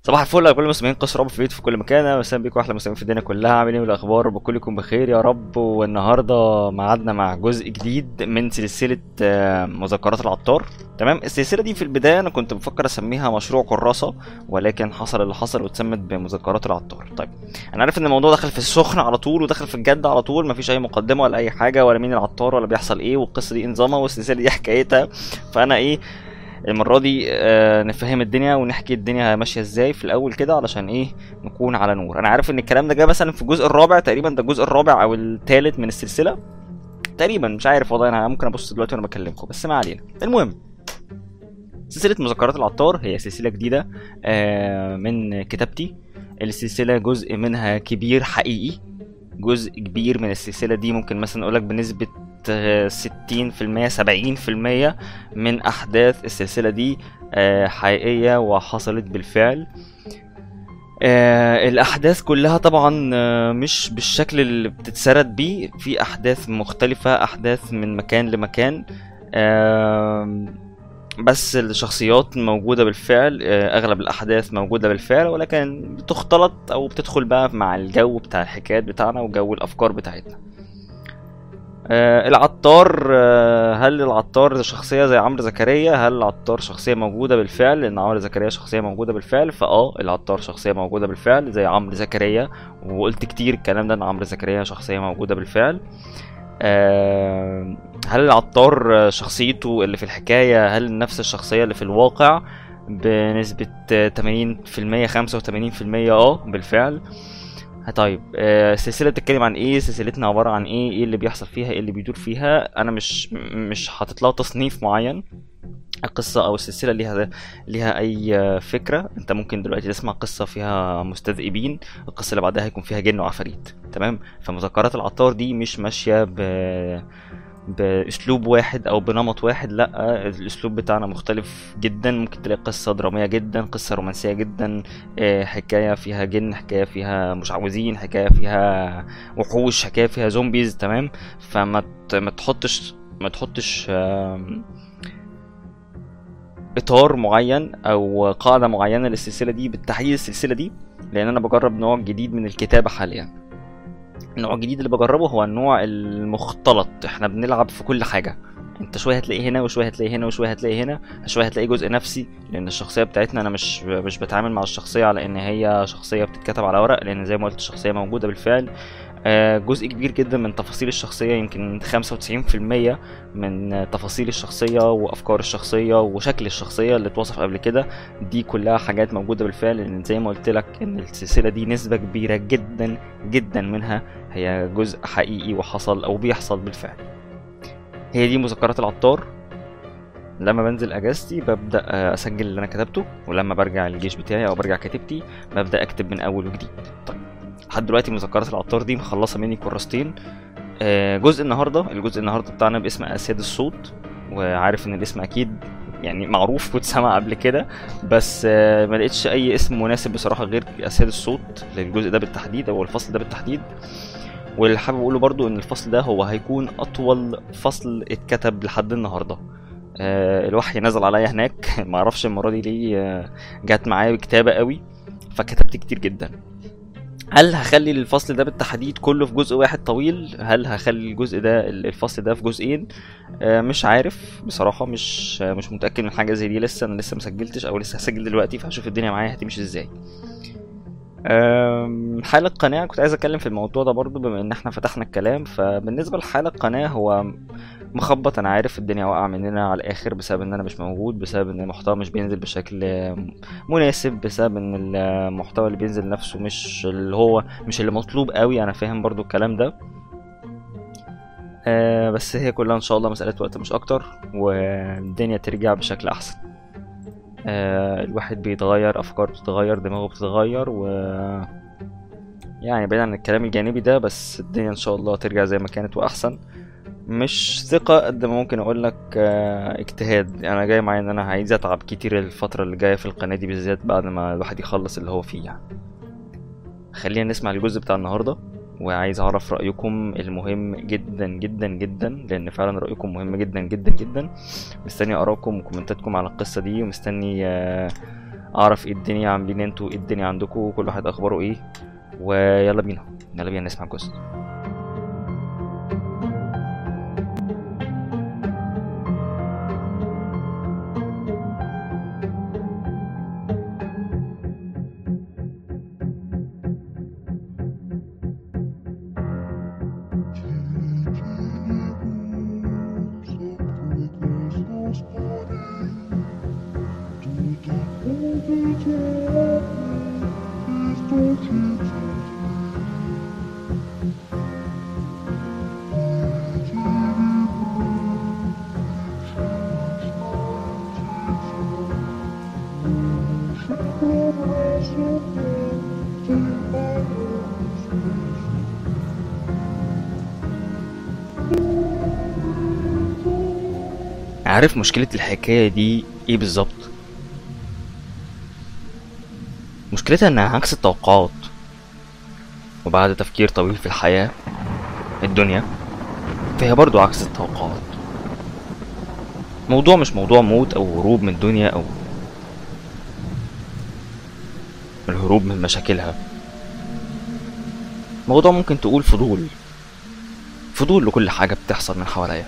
صباح الفل على كل المسلمين قصر رب في بيت في كل مكان اهلا وسهلا بيكم احلى مسلمين في الدنيا كلها عاملين ايه الاخبار بكل يكون بخير يا رب والنهارده ميعادنا مع جزء جديد من سلسله آه، مذكرات العطار تمام السلسله دي في البدايه انا كنت بفكر اسميها مشروع كراسه ولكن حصل اللي حصل واتسمت بمذكرات العطار طيب انا عارف ان الموضوع دخل في السخن على طول ودخل في الجد على طول مفيش اي مقدمه ولا اي حاجه ولا مين العطار ولا بيحصل ايه والقصه دي إيه نظامها والسلسله دي حكايتها فانا ايه المره دي آه نفهم الدنيا ونحكي الدنيا ماشيه ازاي في الاول كده علشان ايه نكون على نور انا عارف ان الكلام ده جه مثلا في الجزء الرابع تقريبا ده الجزء الرابع او الثالث من السلسله تقريبا مش عارف والله انا ممكن ابص دلوقتي وانا بكلمكم بس ما علينا المهم سلسله مذكرات العطار هي سلسله جديده آه من كتابتي السلسله جزء منها كبير حقيقي جزء كبير من السلسله دي ممكن مثلا اقولك بنسبه ستين في المية سبعين في المية من أحداث السلسلة دي آه، حقيقية وحصلت بالفعل آه، الأحداث كلها طبعا آه، مش بالشكل اللي بتتسرد بيه في أحداث مختلفة أحداث من مكان لمكان آم، بس الشخصيات موجودة بالفعل آه، أغلب الأحداث موجودة بالفعل ولكن بتختلط أو بتدخل بقى مع الجو بتاع الحكايات بتاعنا وجو الأفكار بتاعتنا آه العطار آه هل العطار شخصية زي عمرو زكريا هل العطار شخصية موجودة بالفعل لأن عمرو زكريا شخصية موجودة بالفعل فاه العطار شخصية موجودة بالفعل زي عمرو زكريا وقلت كتير الكلام ده ان عمرو زكريا شخصية موجودة بالفعل آه هل العطار آه، شخصيته اللي في الحكاية هل نفس الشخصية اللي في الواقع بنسبة تمانين في المية خمسة وتمانين في المية اه بالفعل طيب آه، السلسلة بتتكلم عن ايه سلسلتنا عبارة عن ايه ايه اللي بيحصل فيها ايه اللي بيدور فيها انا مش م- مش حاطط لها تصنيف معين القصة او السلسلة ليها ليها اي آه، فكرة انت ممكن دلوقتي تسمع قصة فيها مستذئبين القصة اللي بعدها هيكون فيها جن وعفاريت تمام فمذكرات العطار دي مش ماشية ب باسلوب واحد او بنمط واحد لا الاسلوب بتاعنا مختلف جدا ممكن تلاقي قصه دراميه جدا قصه رومانسيه جدا آه، حكايه فيها جن حكايه فيها مشعوذين حكايه فيها وحوش حكايه فيها زومبيز تمام فما ت- ما تحطش ما تحطش آم، اطار معين او قاعده معينه للسلسله دي بالتحديد السلسله دي لان انا بجرب نوع جديد من الكتابه حاليا النوع الجديد اللي بجربه هو النوع المختلط احنا بنلعب في كل حاجه انت شويه هتلاقي هنا وشويه هتلاقي هنا وشويه هتلاقي هنا شويه هتلاقي جزء نفسي لان الشخصيه بتاعتنا انا مش مش بتعامل مع الشخصيه على ان هي شخصيه بتتكتب على ورق لان زي ما قلت الشخصيه موجوده بالفعل آه، جزء كبير جدا من تفاصيل الشخصيه يمكن 95% من تفاصيل الشخصيه وافكار الشخصيه وشكل الشخصيه اللي اتوصف قبل كده دي كلها حاجات موجوده بالفعل لان زي ما قلت لك ان السلسله دي نسبه كبيره جدا جدا منها هي جزء حقيقي وحصل او بيحصل بالفعل هي دي مذكرات العطار لما بنزل اجازتي ببدا آه، اسجل اللي انا كتبته ولما برجع الجيش بتاعي او برجع كتيبتي ببدا اكتب من اول وجديد طيب لحد دلوقتي مذكرات العطار دي مخلصه مني كراستين آه، جزء النهارده الجزء النهارده بتاعنا باسم اسياد الصوت وعارف ان الاسم اكيد يعني معروف واتسمع قبل كده بس آه، ما لقيتش اي اسم مناسب بصراحه غير اسياد الصوت للجزء ده بالتحديد او الفصل ده بالتحديد واللي حابب اقوله برضو ان الفصل ده هو هيكون اطول فصل اتكتب لحد النهارده آه الوحي نزل عليا هناك معرفش المره دي ليه آه، جت معايا بكتابه قوي فكتبت كتير جدا هل هخلي الفصل ده بالتحديد كله في جزء واحد طويل هل هخلي الجزء ده الفصل ده في جزئين آه مش عارف بصراحه مش آه مش متاكد من حاجه زي دي لسه انا لسه مسجلتش او لسه هسجل دلوقتي فهشوف الدنيا معايا هتمشي ازاي أم، حال القناة كنت عايز اتكلم في الموضوع ده برضو بما ان احنا فتحنا الكلام فبالنسبة لحال القناة هو مخبط انا عارف الدنيا واقعة مننا على الاخر بسبب ان انا مش موجود بسبب ان المحتوى مش بينزل بشكل مناسب بسبب ان المحتوى اللي بينزل نفسه مش اللي هو مش اللي مطلوب قوي انا فاهم برضو الكلام ده أه بس هي كلها ان شاء الله مسألة وقت مش اكتر والدنيا ترجع بشكل احسن آه، الواحد بيتغير افكاره بتتغير دماغه بتتغير و يعني بعيد عن الكلام الجانبي ده بس الدنيا ان شاء الله ترجع زي ما كانت واحسن مش ثقة قد ما ممكن اقول لك اجتهاد انا جاي معايا ان انا عايز اتعب كتير الفترة اللي جاية في القناة دي بالذات بعد ما الواحد يخلص اللي هو فيه يعني خلينا نسمع الجزء بتاع النهاردة وعايز اعرف رايكم المهم جدا جدا جدا لان فعلا رايكم مهم جدا جدا جدا مستني ارائكم وكومنتاتكم على القصه دي ومستني آه، اعرف ايه الدنيا عاملين انتوا ايه الدنيا عندكم كل واحد اخباره ايه ويلا بينا يلا بينا نسمع الجزء عارف مشكلة الحكاية دي ايه بالظبط؟ مشكلتها انها عكس التوقعات وبعد تفكير طويل في الحياة الدنيا فهي برضو عكس التوقعات موضوع مش موضوع موت او هروب من الدنيا او الهروب من مشاكلها موضوع ممكن تقول فضول فضول لكل حاجة بتحصل من حواليا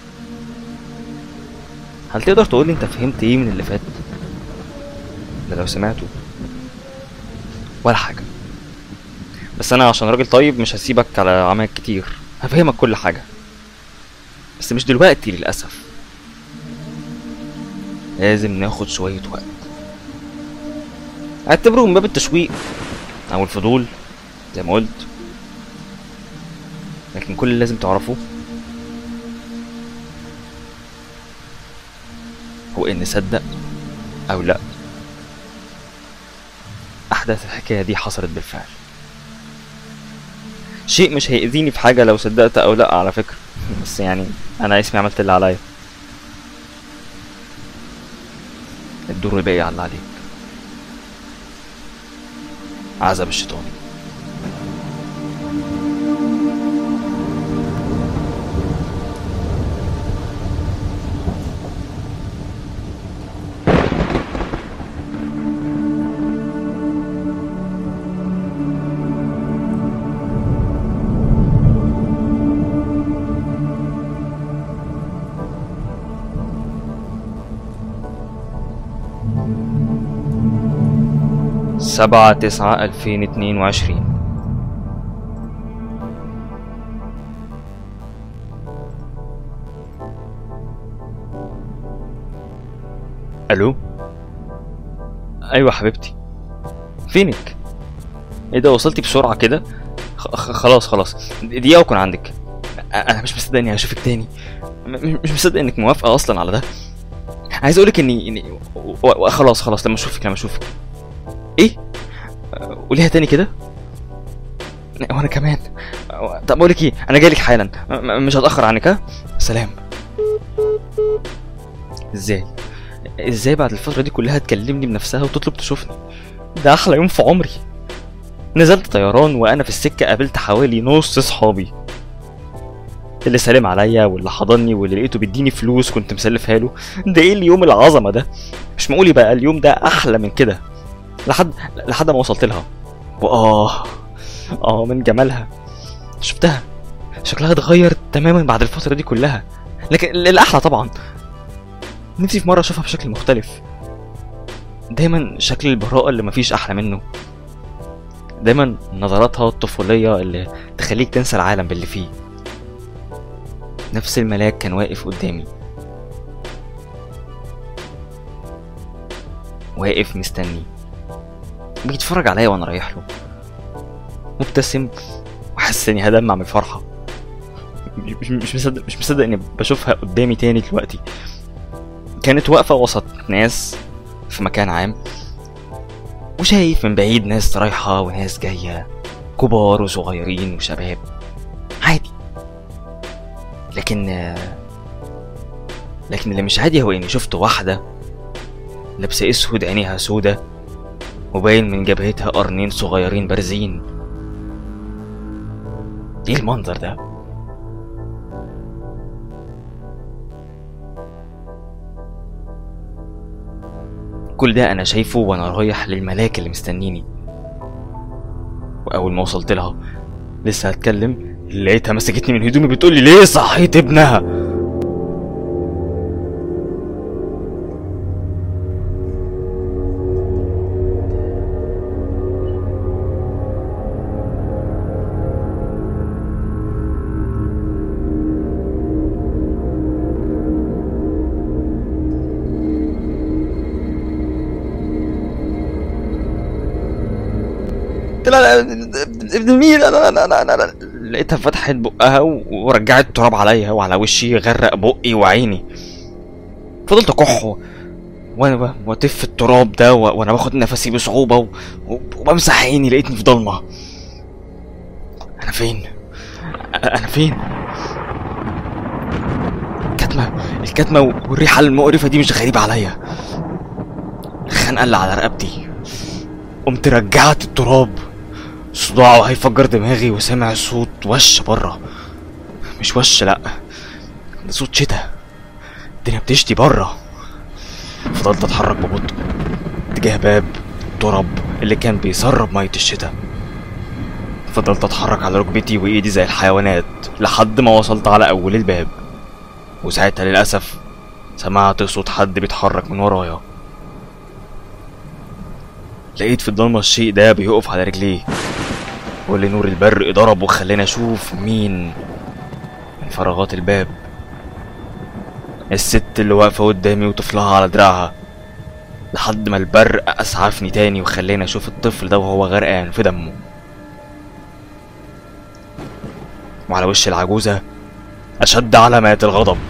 هل تقدر تقولي انت فهمت ايه من اللي فات ده لو سمعته ولا حاجة بس انا عشان راجل طيب مش هسيبك على عماك كتير هفهمك كل حاجة بس مش دلوقتي للأسف لازم ناخد شوية وقت اعتبره من باب التشويق او الفضول زي ما قلت لكن كل اللي لازم تعرفه هو ان صدق او لا احداث الحكايه دي حصلت بالفعل شيء مش هيأذيني في حاجه لو صدقت او لا على فكره بس يعني انا اسمي عملت اللي عليا الدور الباقي على اللي عليك عذاب الشيطاني سبعة تسعة ألفين اتنين وعشرين ألو أيوة حبيبتي فينك ايه ده وصلتي بسرعة كده خ- خ- خلاص خلاص دقيقة وأكون عندك أ- أنا مش مصدق إني هشوفك تاني م- م- مش مصدق إنك موافقة أصلا على ده عايز أقولك إني إني و- و- خلاص خلاص لما أشوفك لما أشوفك إيه قوليها تاني كده وانا كمان طب بقول لك ايه انا جاي لك حالا م- م- مش هتاخر عنك ها سلام ازاي ازاي بعد الفتره دي كلها تكلمني بنفسها وتطلب تشوفني ده احلى يوم في عمري نزلت طيران وانا في السكه قابلت حوالي نص صحابي اللي سلم عليا واللي حضني واللي لقيته بيديني فلوس كنت مسلفها له ده ايه اليوم العظمه ده مش معقول يبقى اليوم ده احلى من كده لحد لحد ما وصلت لها واه اه من جمالها شفتها شكلها اتغير تماما بعد الفترة دي كلها لكن الأحلى طبعا نفسي في مرة أشوفها بشكل مختلف دايما شكل البراءة اللي مفيش أحلى منه دايما نظراتها الطفولية اللي تخليك تنسى العالم باللي فيه نفس الملاك كان واقف قدامي واقف مستني بيتفرج عليا وانا رايح له مبتسم وحاسس اني هدمع من الفرحه مش مش مصدق مش مصدق اني بشوفها قدامي تاني دلوقتي كانت واقفه وسط ناس في مكان عام وشايف من بعيد ناس رايحه وناس جايه كبار وصغيرين وشباب عادي لكن لكن اللي مش عادي هو اني شفت واحده لابسه اسود عينيها سودا وباين من جبهتها قرنين صغيرين بارزين ايه المنظر ده كل ده انا شايفه وانا رايح للملاك اللي مستنيني واول ما وصلت لها لسه هتكلم لقيتها مسكتني من هدومي بتقول لي ليه صحيت ابنها قلت لها لا ابن مين لا لا لا لا لا لا لقيتها فتحت بقها و- ورجعت تراب عليا وعلى وشي غرق بقي وعيني فضلت اكح و- وانا ب- واتف التراب ده و- وانا باخد نفسي بصعوبه و- و- وبمسح عيني لقيتني في ضلمه انا فين أ- انا فين الكتمه الكتمه والريحه المقرفه دي مش غريبه عليا الخنقه اللي على رقبتي قمت رجعت التراب صداع هيفجر دماغي وسامع صوت وش بره مش وش لا ده صوت شتا الدنيا بتشتي بره فضلت اتحرك ببطء اتجاه باب التراب اللي كان بيسرب مية الشتا فضلت اتحرك على ركبتي وايدي زي الحيوانات لحد ما وصلت على اول الباب وساعتها للاسف سمعت صوت حد بيتحرك من ورايا لقيت في الضلمة الشيء ده بيقف على رجليه واللي نور البرق ضرب وخلاني اشوف مين من فراغات الباب الست اللي واقفة قدامي وطفلها على دراعها لحد ما البرق اسعفني تاني وخلاني اشوف الطفل ده وهو غرقان في دمه وعلى وش العجوزة اشد علامات الغضب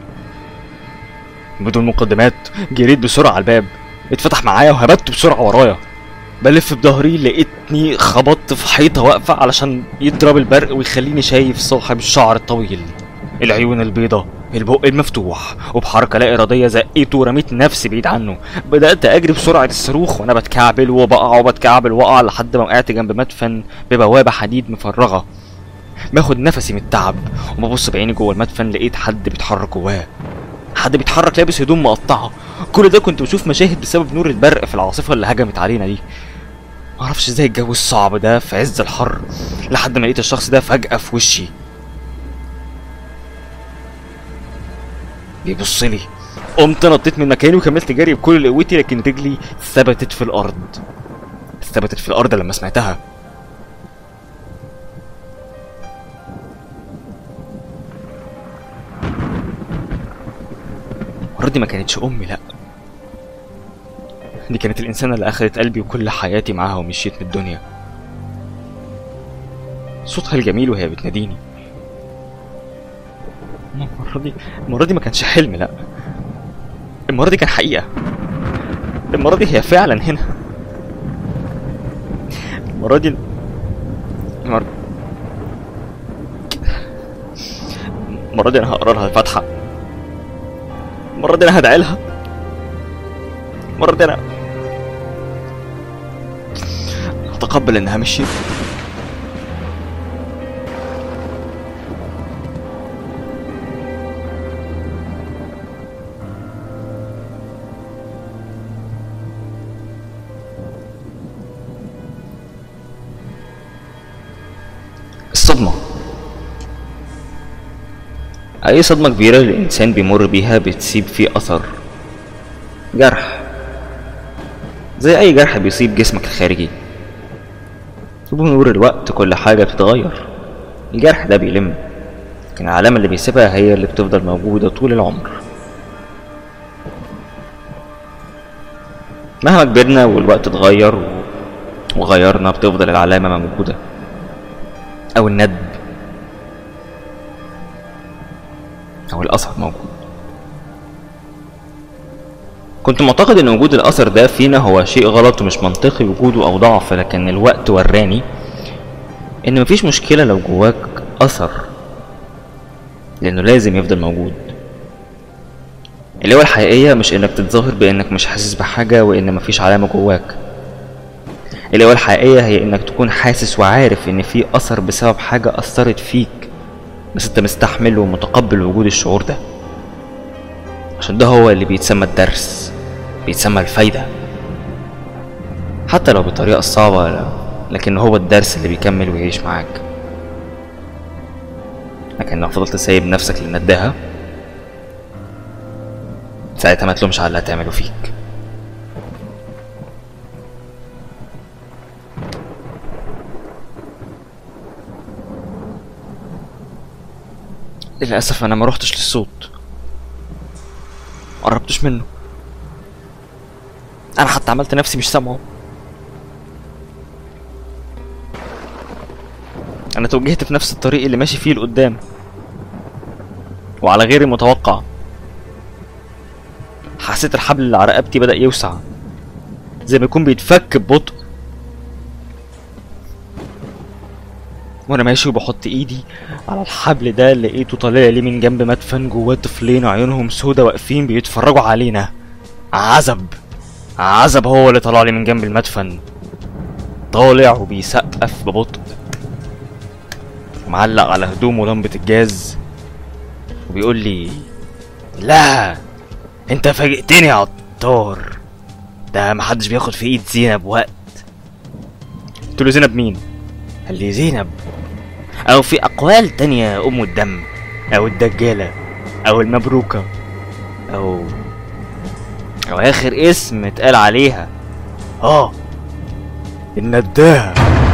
بدون مقدمات جريت بسرعة على الباب اتفتح معايا وهبت بسرعة ورايا بلف بظهري لقيتني خبطت في حيطة واقفة علشان يضرب البرق ويخليني شايف صاحب الشعر الطويل العيون البيضة البق المفتوح وبحركة لا إرادية زقيته ورميت نفسي بعيد عنه بدأت أجري بسرعة الصاروخ وأنا بتكعبل وبقع وبتكعبل وأقع لحد ما وقعت جنب مدفن ببوابة حديد مفرغة باخد نفسي من التعب وببص بعيني جوه المدفن لقيت حد بيتحرك جواه حد بيتحرك لابس هدوم مقطعة كل ده كنت بشوف مشاهد بسبب نور البرق في العاصفة اللي هجمت علينا دي معرفش ازاي الجو الصعب ده في عز الحر لحد ما لقيت الشخص ده فجأة في وشي بيبص لي قمت نطيت من مكاني وكملت جري بكل قوتي لكن رجلي ثبتت في الأرض ثبتت في الأرض لما سمعتها المرة دي ما كانتش أمي لأ دي كانت الإنسانة اللي أخدت قلبي وكل حياتي معاها ومشيت من الدنيا صوتها الجميل وهي بتناديني المرة دي المرة دي ما كانش حلم لأ المرة دي كان حقيقة المرة دي هي فعلا هنا المرة دي المرة المرة دي أنا هقرا لها الفاتحة المرة دي أنا هدعي لها المرة دي أنا هتقبل إنها مشيت الصدمة أي صدمة كبيرة الإنسان بيمر بيها بتسيب فيه أثر جرح زي أي جرح بيصيب جسمك الخارجي وبمرور الوقت كل حاجة بتتغير الجرح ده بيلم لكن العلامة اللي بيسيبها هي اللي بتفضل موجودة طول العمر مهما كبرنا والوقت اتغير و- وغيرنا بتفضل العلامة موجودة أو الندب أو الأثر موجود كنت معتقد ان وجود الاثر ده فينا هو شيء غلط ومش منطقي وجوده او ضعف لكن الوقت وراني ان مفيش مشكلة لو جواك اثر لانه لازم يفضل موجود اللي هو الحقيقية مش انك تتظاهر بانك مش حاسس بحاجة وان مفيش علامة جواك اللي هو الحقيقية هي انك تكون حاسس وعارف ان في اثر بسبب حاجة اثرت فيك بس انت مستحمل ومتقبل وجود الشعور ده عشان ده هو اللي بيتسمى الدرس بيتسمى الفايدة حتى لو بالطريقة الصعبة لا. لكن هو الدرس اللي بيكمل ويعيش معاك لكن لو فضلت سايب نفسك للنداهة ساعتها ما تلومش على اللي هتعمله فيك للأسف أنا ما روحتش للصوت قربتش منه أنا حتى عملت نفسي مش سامعه أنا توجهت في نفس الطريق اللي ماشي فيه لقدام وعلى غير المتوقع حسيت الحبل اللي على رقبتي بدأ يوسع زي ما يكون بيتفك ببطء وانا ماشي وبحط ايدي على الحبل ده لقيته طالع لي من جنب مدفن جواه طفلين عيونهم سودا واقفين بيتفرجوا علينا عزب عزب هو اللي طلع لي من جنب المدفن طالع وبيسقف ببطء معلق على هدومه لمبة الجاز وبيقول لي لا انت فاجئتني يا عطار ده محدش بياخد في ايد زينب وقت قلت له زينب مين قال لي زينب او في اقوال تانية ام الدم او الدجالة او المبروكة او او اخر اسم اتقال عليها اه النداهة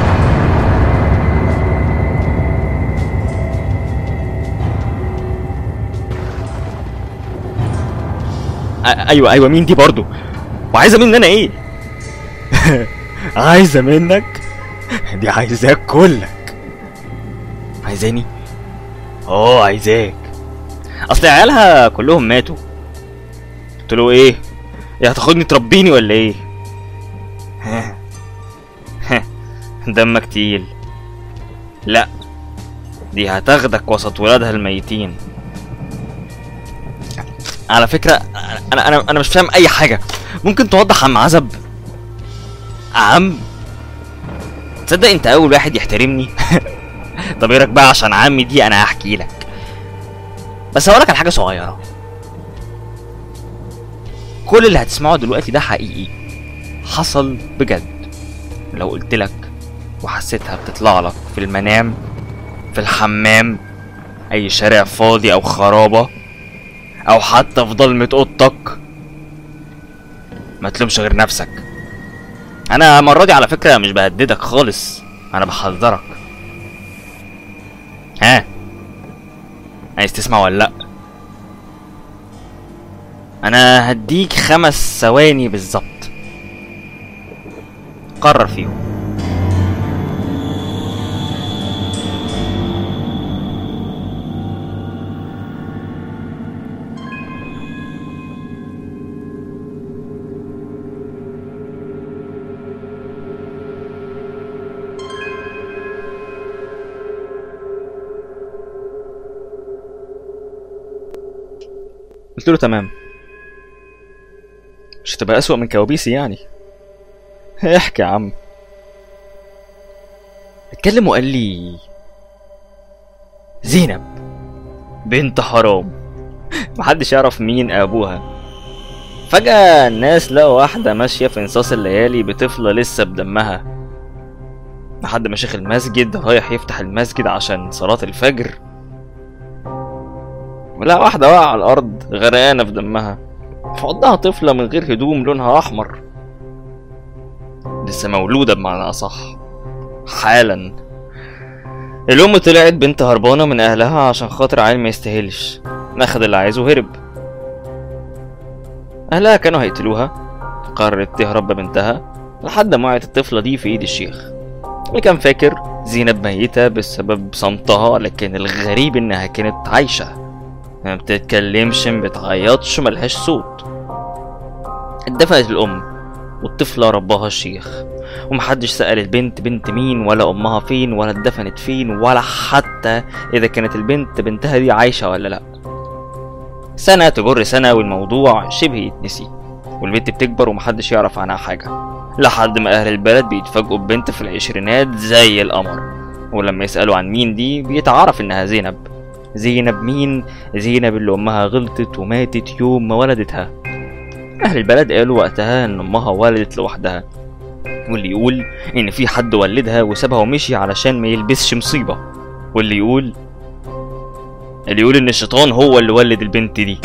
أ- ايوه ايوه مين دي برضو وعايزه مني انا ايه عايزه منك دي عايزاك كلك عايزاني اه عايزاك اصل عيالها كلهم ماتوا قلت له ايه يا هتاخدني تربيني ولا ايه ها. ها. دمك تقيل لا دي هتاخدك وسط ولادها الميتين على فكرة أنا أنا أنا مش فاهم أي حاجة ممكن توضح عم عزب عم تصدق أنت أول واحد يحترمني طب إيه رأيك بقى عشان عمي دي أنا هحكي لك بس هقولك على حاجة صغيرة كل اللي هتسمعه دلوقتي ده حقيقي حصل بجد لو قلت لك وحسيتها بتطلع لك في المنام في الحمام اي شارع فاضي او خرابه او حتى في ضلمة اوضتك ما تلومش غير نفسك انا المرة دي على فكرة مش بهددك خالص انا بحذرك ها عايز تسمع ولا لا انا هديك خمس ثواني بالظبط قرر فيهم قلت له تمام مش هتبقى أسوأ من كوابيسي يعني احكي يا عم اتكلم وقال لي زينب بنت حرام محدش يعرف مين ابوها فجأة الناس لقوا واحدة ماشية في انصاص الليالي بطفلة لسه بدمها لحد ما شيخ المسجد رايح يفتح المسجد عشان صلاة الفجر لا واحدة واقعة على الأرض غرقانة في دمها في حضنها طفلة من غير هدوم لونها أحمر لسه مولودة بمعنى أصح حالا الأم طلعت بنت هربانة من أهلها عشان خاطر عيل ما يستاهلش أخد اللي عايزه وهرب أهلها كانوا هيقتلوها قررت تهرب ببنتها لحد ما وقعت الطفلة دي في إيد الشيخ اللي كان فاكر زينب ميتة بسبب صمتها لكن الغريب إنها كانت عايشة ما بتتكلمش ما بتعيطش ملهاش صوت اتدفنت الأم والطفلة رباها الشيخ ومحدش سأل البنت بنت مين ولا أمها فين ولا اتدفنت فين ولا حتى إذا كانت البنت بنتها دي عايشة ولا لأ سنة تجر سنة والموضوع شبه يتنسي والبنت بتكبر ومحدش يعرف عنها حاجة لحد ما أهل البلد بيتفاجئوا ببنت في العشرينات زي القمر ولما يسألوا عن مين دي بيتعرف إنها زينب زينب مين زينب اللي أمها غلطت وماتت يوم ما ولدتها أهل البلد قالوا وقتها إن أمها ولدت لوحدها واللي يقول ان في حد ولدها وسابها ومشي علشان ما يلبسش مصيبه واللي يقول اللي يقول ان الشيطان هو اللي ولد البنت دي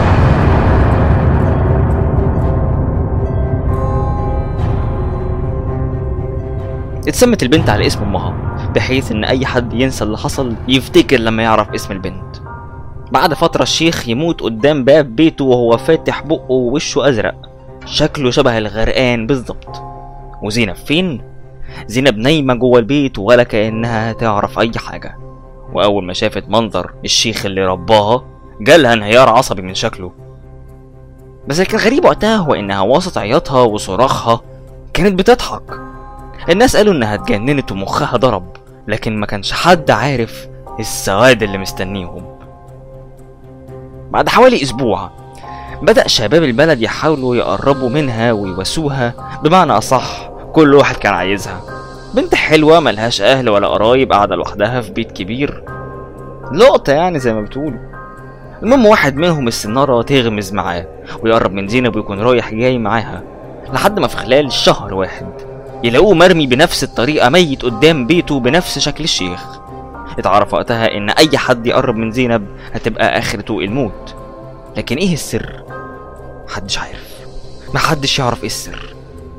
اتسمت البنت على اسم امها بحيث ان اي حد ينسى اللي حصل يفتكر لما يعرف اسم البنت بعد فترة الشيخ يموت قدام باب بيته وهو فاتح بقه ووشه ازرق شكله شبه الغرقان بالظبط وزينب فين؟ زينب نايمة جوه البيت ولا كأنها تعرف أي حاجة وأول ما شافت منظر الشيخ اللي رباها جالها انهيار عصبي من شكله بس اللي كان غريب وقتها هو إنها وسط عياطها وصراخها كانت بتضحك الناس قالوا إنها اتجننت ومخها ضرب لكن ما كانش حد عارف السواد اللي مستنيهم بعد حوالي أسبوع بدأ شباب البلد يحاولوا يقربوا منها ويواسوها بمعنى أصح كل واحد كان عايزها بنت حلوة ملهاش أهل ولا قرايب قاعدة لوحدها في بيت كبير لقطة يعني زي ما بتقولوا المهم واحد منهم السنارة تغمز معاه ويقرب من زينب ويكون رايح جاي معاها لحد ما في خلال شهر واحد يلاقوه مرمي بنفس الطريقة ميت قدام بيته بنفس شكل الشيخ اتعرف وقتها ان اي حد يقرب من زينب هتبقى اخرته الموت لكن ايه السر محدش عارف محدش يعرف ايه السر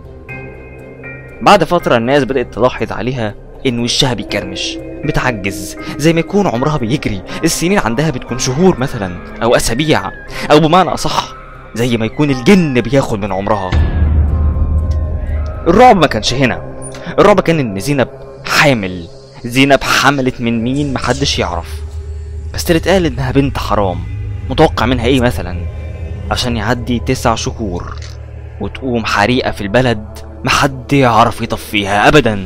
بعد فترة الناس بدأت تلاحظ عليها إن وشها بيكرمش بتعجز زي ما يكون عمرها بيجري السنين عندها بتكون شهور مثلا أو أسابيع أو بمعنى أصح زي ما يكون الجن بياخد من عمرها الرعب ما كانش هنا الرعب كان إن زينب حامل زينب حملت من مين محدش يعرف بس اللي اتقال إنها بنت حرام متوقع منها إيه مثلا عشان يعدي تسع شهور وتقوم حريقة في البلد محد يعرف يطفيها أبدا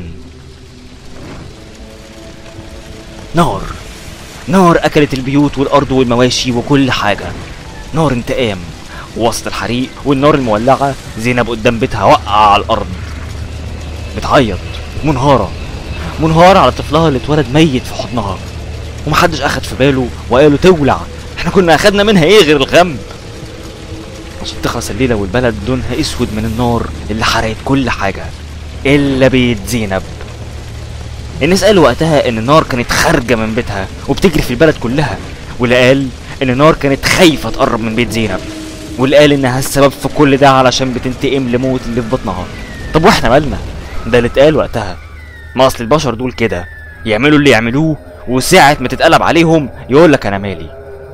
نار نار أكلت البيوت والأرض والمواشي وكل حاجة نار انتقام وسط الحريق والنار المولعة زينب قدام بيتها وقع على الأرض بتعيط منهارة منهارة على طفلها اللي اتولد ميت في حضنها ومحدش أخد في باله وقالوا تولع احنا كنا أخدنا منها ايه غير الغم عشان تخلص الليلة والبلد لونها اسود من النار اللي حرقت كل حاجة الا بيت زينب الناس قالوا وقتها ان النار كانت خارجة من بيتها وبتجري في البلد كلها واللي قال ان النار كانت خايفة تقرب من بيت زينب واللي قال انها السبب في كل ده علشان بتنتقم لموت اللي في بطنها طب واحنا مالنا ده اللي اتقال وقتها ما اصل البشر دول كده يعملوا اللي يعملوه وساعة ما تتقلب عليهم يقول لك انا مالي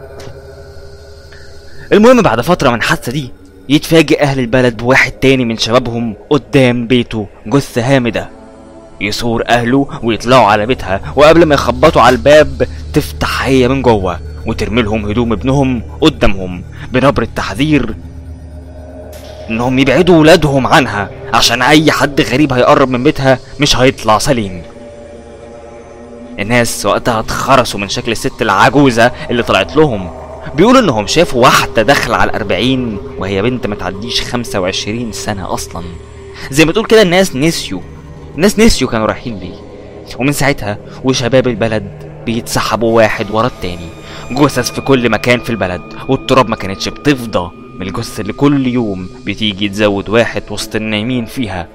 المهم بعد فترة من الحادثة دي يتفاجئ أهل البلد بواحد تاني من شبابهم قدام بيته جثة هامدة يثور أهله ويطلعوا على بيتها وقبل ما يخبطوا على الباب تفتح هي من جوه وترمي لهم هدوم ابنهم قدامهم بنبرة تحذير انهم يبعدوا ولادهم عنها عشان اي حد غريب هيقرب من بيتها مش هيطلع سليم الناس وقتها اتخرسوا من شكل الست العجوزة اللي طلعت لهم بيقولوا انهم شافوا واحدة داخلة على الأربعين وهي بنت ما تعديش خمسة وعشرين سنة أصلا زي ما تقول كده الناس نسيوا الناس نسيوا كانوا رايحين ليه ومن ساعتها وشباب البلد بيتسحبوا واحد ورا التاني جثث في كل مكان في البلد والتراب ما كانتش بتفضى من الجثث اللي كل يوم بتيجي تزود واحد وسط النايمين فيها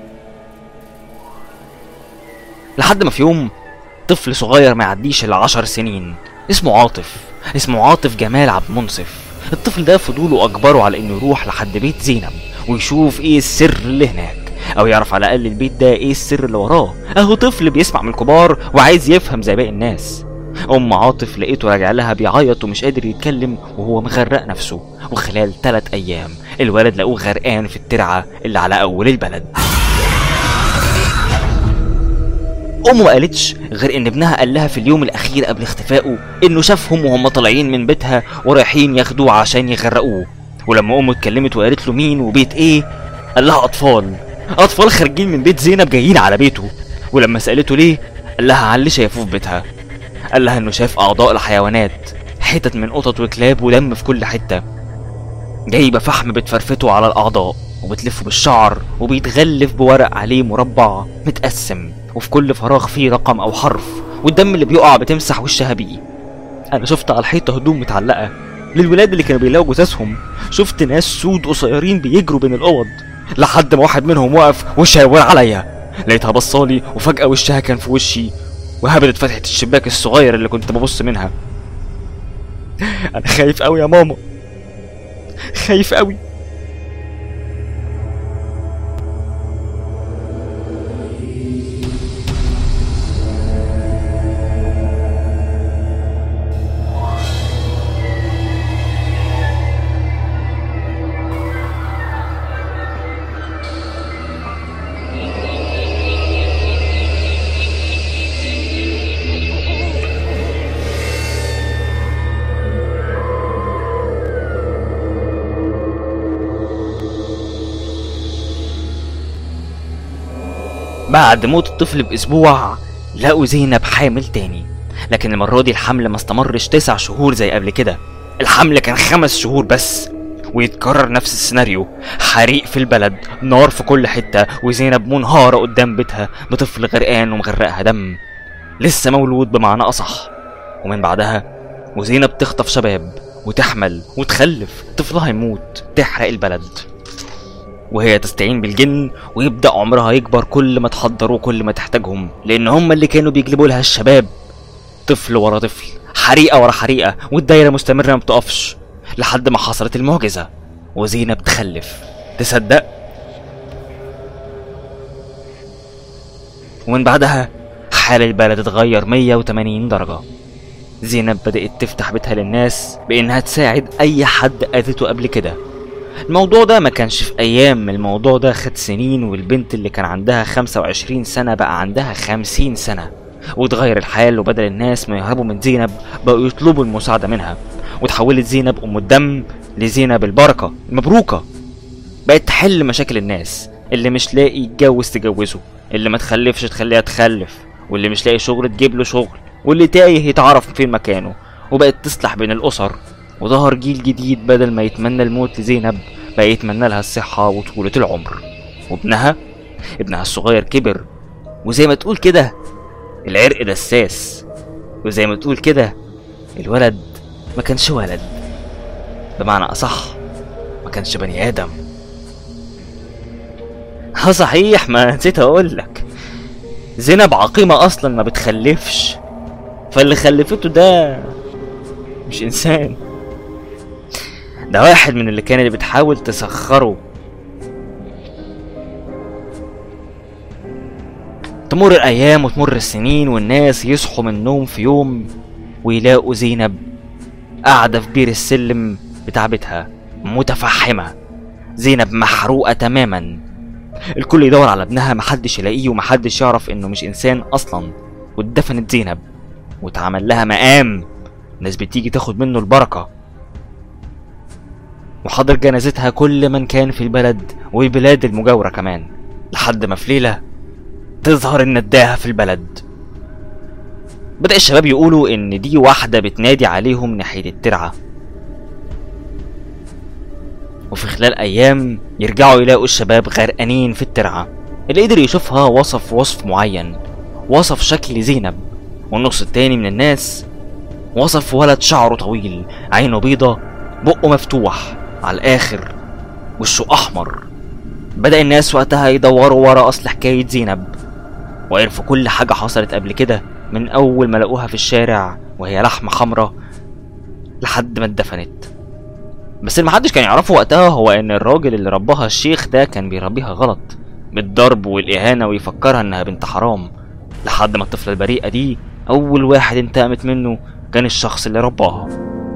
لحد ما في يوم طفل صغير ما يعديش العشر سنين اسمه عاطف اسمه عاطف جمال عبد المنصف الطفل ده فضوله اجبره على انه يروح لحد بيت زينب ويشوف ايه السر اللي هناك او يعرف على الاقل البيت ده ايه السر اللي وراه اهو طفل بيسمع من الكبار وعايز يفهم زي باقي الناس ام عاطف لقيته راجع لها بيعيط ومش قادر يتكلم وهو مغرق نفسه وخلال ثلاث ايام الولد لقوه غرقان في الترعه اللي على اول البلد امه ما قالتش غير ان ابنها قال لها في اليوم الاخير قبل اختفائه انه شافهم وهم طالعين من بيتها ورايحين ياخدوه عشان يغرقوه ولما امه اتكلمت وقالت له مين وبيت ايه قال لها اطفال اطفال خارجين من بيت زينب جايين على بيته ولما سالته ليه قال لها على اللي شايفوه في بيتها قال لها انه شاف اعضاء الحيوانات حتت من قطط وكلاب ودم في كل حته جايبه فحم بتفرفته على الاعضاء وبتلفه بالشعر وبيتغلف بورق عليه مربع متقسم وفي كل فراغ فيه رقم او حرف والدم اللي بيقع بتمسح وشها بيه انا شفت على الحيطه هدوم متعلقه للولاد اللي كانوا بيلاقوا جثثهم شفت ناس سود قصيرين بيجروا بين الاوض لحد ما واحد منهم وقف وشاور عليا لقيتها بصالي وفجأة وشها كان في وشي وهبدت فتحة الشباك الصغير اللي كنت ببص منها أنا خايف أوي يا ماما خايف أوي بعد موت الطفل بأسبوع لقوا زينب حامل تاني لكن المرة دي الحمل ما استمرش تسع شهور زي قبل كده الحمل كان خمس شهور بس ويتكرر نفس السيناريو حريق في البلد نار في كل حتة وزينب منهارة قدام بيتها بطفل غرقان ومغرقها دم لسه مولود بمعنى أصح ومن بعدها وزينب تخطف شباب وتحمل وتخلف طفلها يموت تحرق البلد وهي تستعين بالجن ويبدأ عمرها يكبر كل ما تحضر وكل ما تحتاجهم لأن هم اللي كانوا بيجلبوا لها الشباب طفل ورا طفل حريقة ورا حريقة والدايرة مستمرة ما بتقفش لحد ما حصلت المعجزة وزينب تخلف تصدق ومن بعدها حال البلد اتغير 180 درجة زينب بدأت تفتح بيتها للناس بإنها تساعد أي حد أذته قبل كده الموضوع ده ما كانش في أيام الموضوع ده خد سنين والبنت اللي كان عندها 25 سنة بقى عندها 50 سنة واتغير الحال وبدل الناس ما يهربوا من زينب بقوا يطلبوا المساعدة منها وتحولت زينب أم الدم لزينب البركة المبروكة بقت تحل مشاكل الناس اللي مش لاقي يتجوز تجوزه اللي ما تخلفش تخليها تخلف واللي مش لاقي شغل تجيب له شغل واللي تايه يتعرف فين مكانه وبقت تصلح بين الأسر وظهر جيل جديد بدل ما يتمنى الموت لزينب بقى يتمنى لها الصحة وطولة العمر وابنها ابنها الصغير كبر وزي ما تقول كده العرق دساس وزي ما تقول كده الولد ما كانش ولد بمعنى أصح ما كانش بني آدم ها صحيح ما نسيت أقول لك زينب عقيمة أصلا ما بتخلفش فاللي خلفته ده مش إنسان ده واحد من اللي كان اللي بتحاول تسخره تمر الأيام وتمر السنين والناس يصحوا من النوم في يوم ويلاقوا زينب قاعدة في بير السلم بتاع بيتها متفحمة زينب محروقة تماما الكل يدور على ابنها محدش يلاقيه ومحدش يعرف انه مش انسان اصلا واتدفنت زينب واتعمل لها مقام ناس بتيجي تاخد منه البركة وحضر جنازتها كل من كان في البلد والبلاد المجاورة كمان لحد ما في ليلة تظهر النداهة في البلد بدأ الشباب يقولوا إن دي واحدة بتنادي عليهم ناحية الترعة وفي خلال أيام يرجعوا يلاقوا الشباب غرقانين في الترعة اللي قدر يشوفها وصف وصف معين وصف شكل زينب والنص التاني من الناس وصف ولد شعره طويل عينه بيضة بقه مفتوح على الآخر وشه أحمر بدأ الناس وقتها يدوروا ورا أصل حكاية زينب وعرفوا كل حاجة حصلت قبل كده من أول ما لقوها في الشارع وهي لحمة حمرا لحد ما اتدفنت بس اللي محدش كان يعرفه وقتها هو إن الراجل اللي رباها الشيخ ده كان بيربيها غلط بالضرب والإهانة ويفكرها إنها بنت حرام لحد ما الطفلة البريئة دي أول واحد انتقمت منه كان الشخص اللي رباها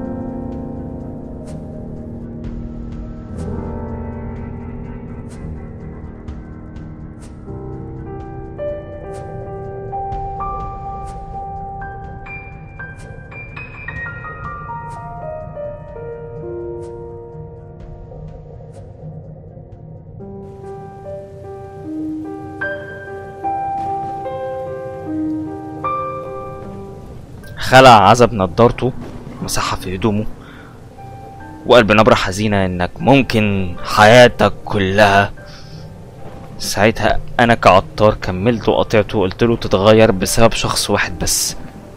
خلع عزب نضارته مسحها في هدومه وقال بنبرة حزينة انك ممكن حياتك كلها ساعتها انا كعطار كملت وقطعته وقلت له تتغير بسبب شخص واحد بس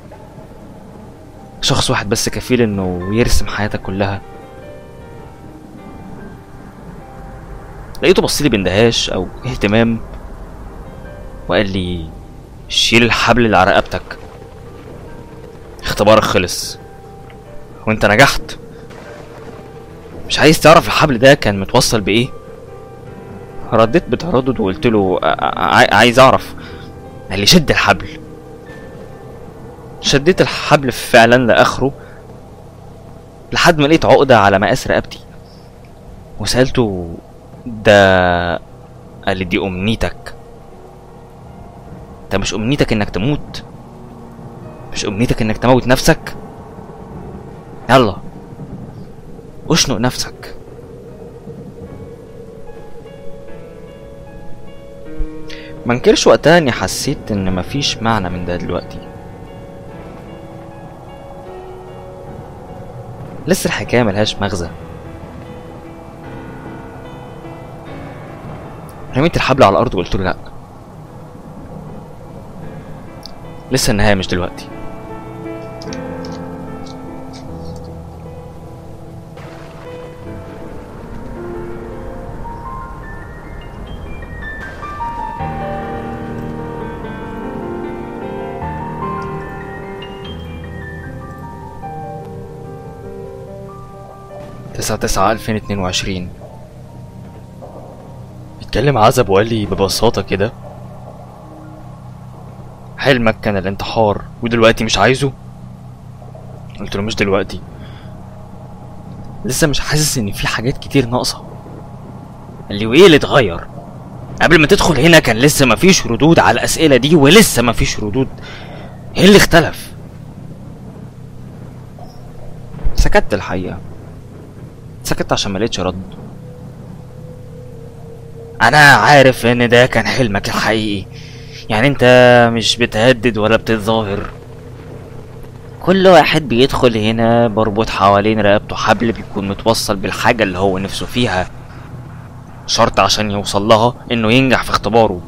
شخص واحد بس كفيل انه يرسم حياتك كلها لقيته بصلي باندهاش او اهتمام وقال لي شيل الحبل اللي على رقبتك اختبارك خلص وانت نجحت مش عايز تعرف الحبل ده كان متوصل بايه رديت بتردد وقلت له ع- ع- عايز اعرف قال لي شد الحبل شديت الحبل فعلا لاخره لحد ما لقيت عقدة على مقاس رقبتي وسألته ده قال لي دي أمنيتك انت مش أمنيتك إنك تموت مش أمنيتك إنك تموت نفسك يلا اشنق نفسك منكرش وقتها اني حسيت ان مفيش معنى من ده دلوقتي لسه الحكاية ملهاش مغزى رميت الحبل على الأرض وقلت له لأ لسه النهاية مش دلوقتي تسعة تسعة ألفين اتنين وعشرين اتكلم عزب وقال لي ببساطة كده حلمك كان الانتحار ودلوقتي مش عايزه قلت له مش دلوقتي لسه مش حاسس ان في حاجات كتير ناقصة قال لي وايه اللي اتغير قبل ما تدخل هنا كان لسه مفيش ردود على الأسئلة دي ولسه مفيش ردود ايه اللي اختلف سكت الحقيقة سكت عشان ما لقيتش رد انا عارف ان ده كان حلمك الحقيقي يعني انت مش بتهدد ولا بتتظاهر كل واحد بيدخل هنا مربوط حوالين رقبته حبل بيكون متوصل بالحاجة اللي هو نفسه فيها شرط عشان يوصل لها انه ينجح في اختباره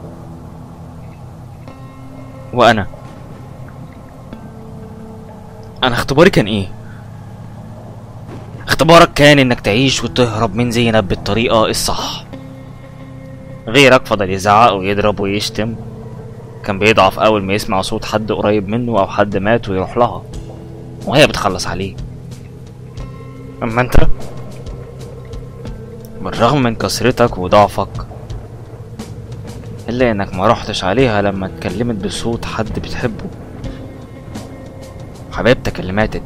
وانا انا اختباري كان ايه اختبارك كان انك تعيش وتهرب من زينب بالطريقة الصح غيرك فضل يزعق ويضرب ويشتم كان بيضعف اول ما يسمع صوت حد قريب منه او حد مات ويروح لها وهي بتخلص عليه اما انت بالرغم من كثرتك وضعفك الا انك ما رحتش عليها لما اتكلمت بصوت حد بتحبه حبيبتك اللي ماتت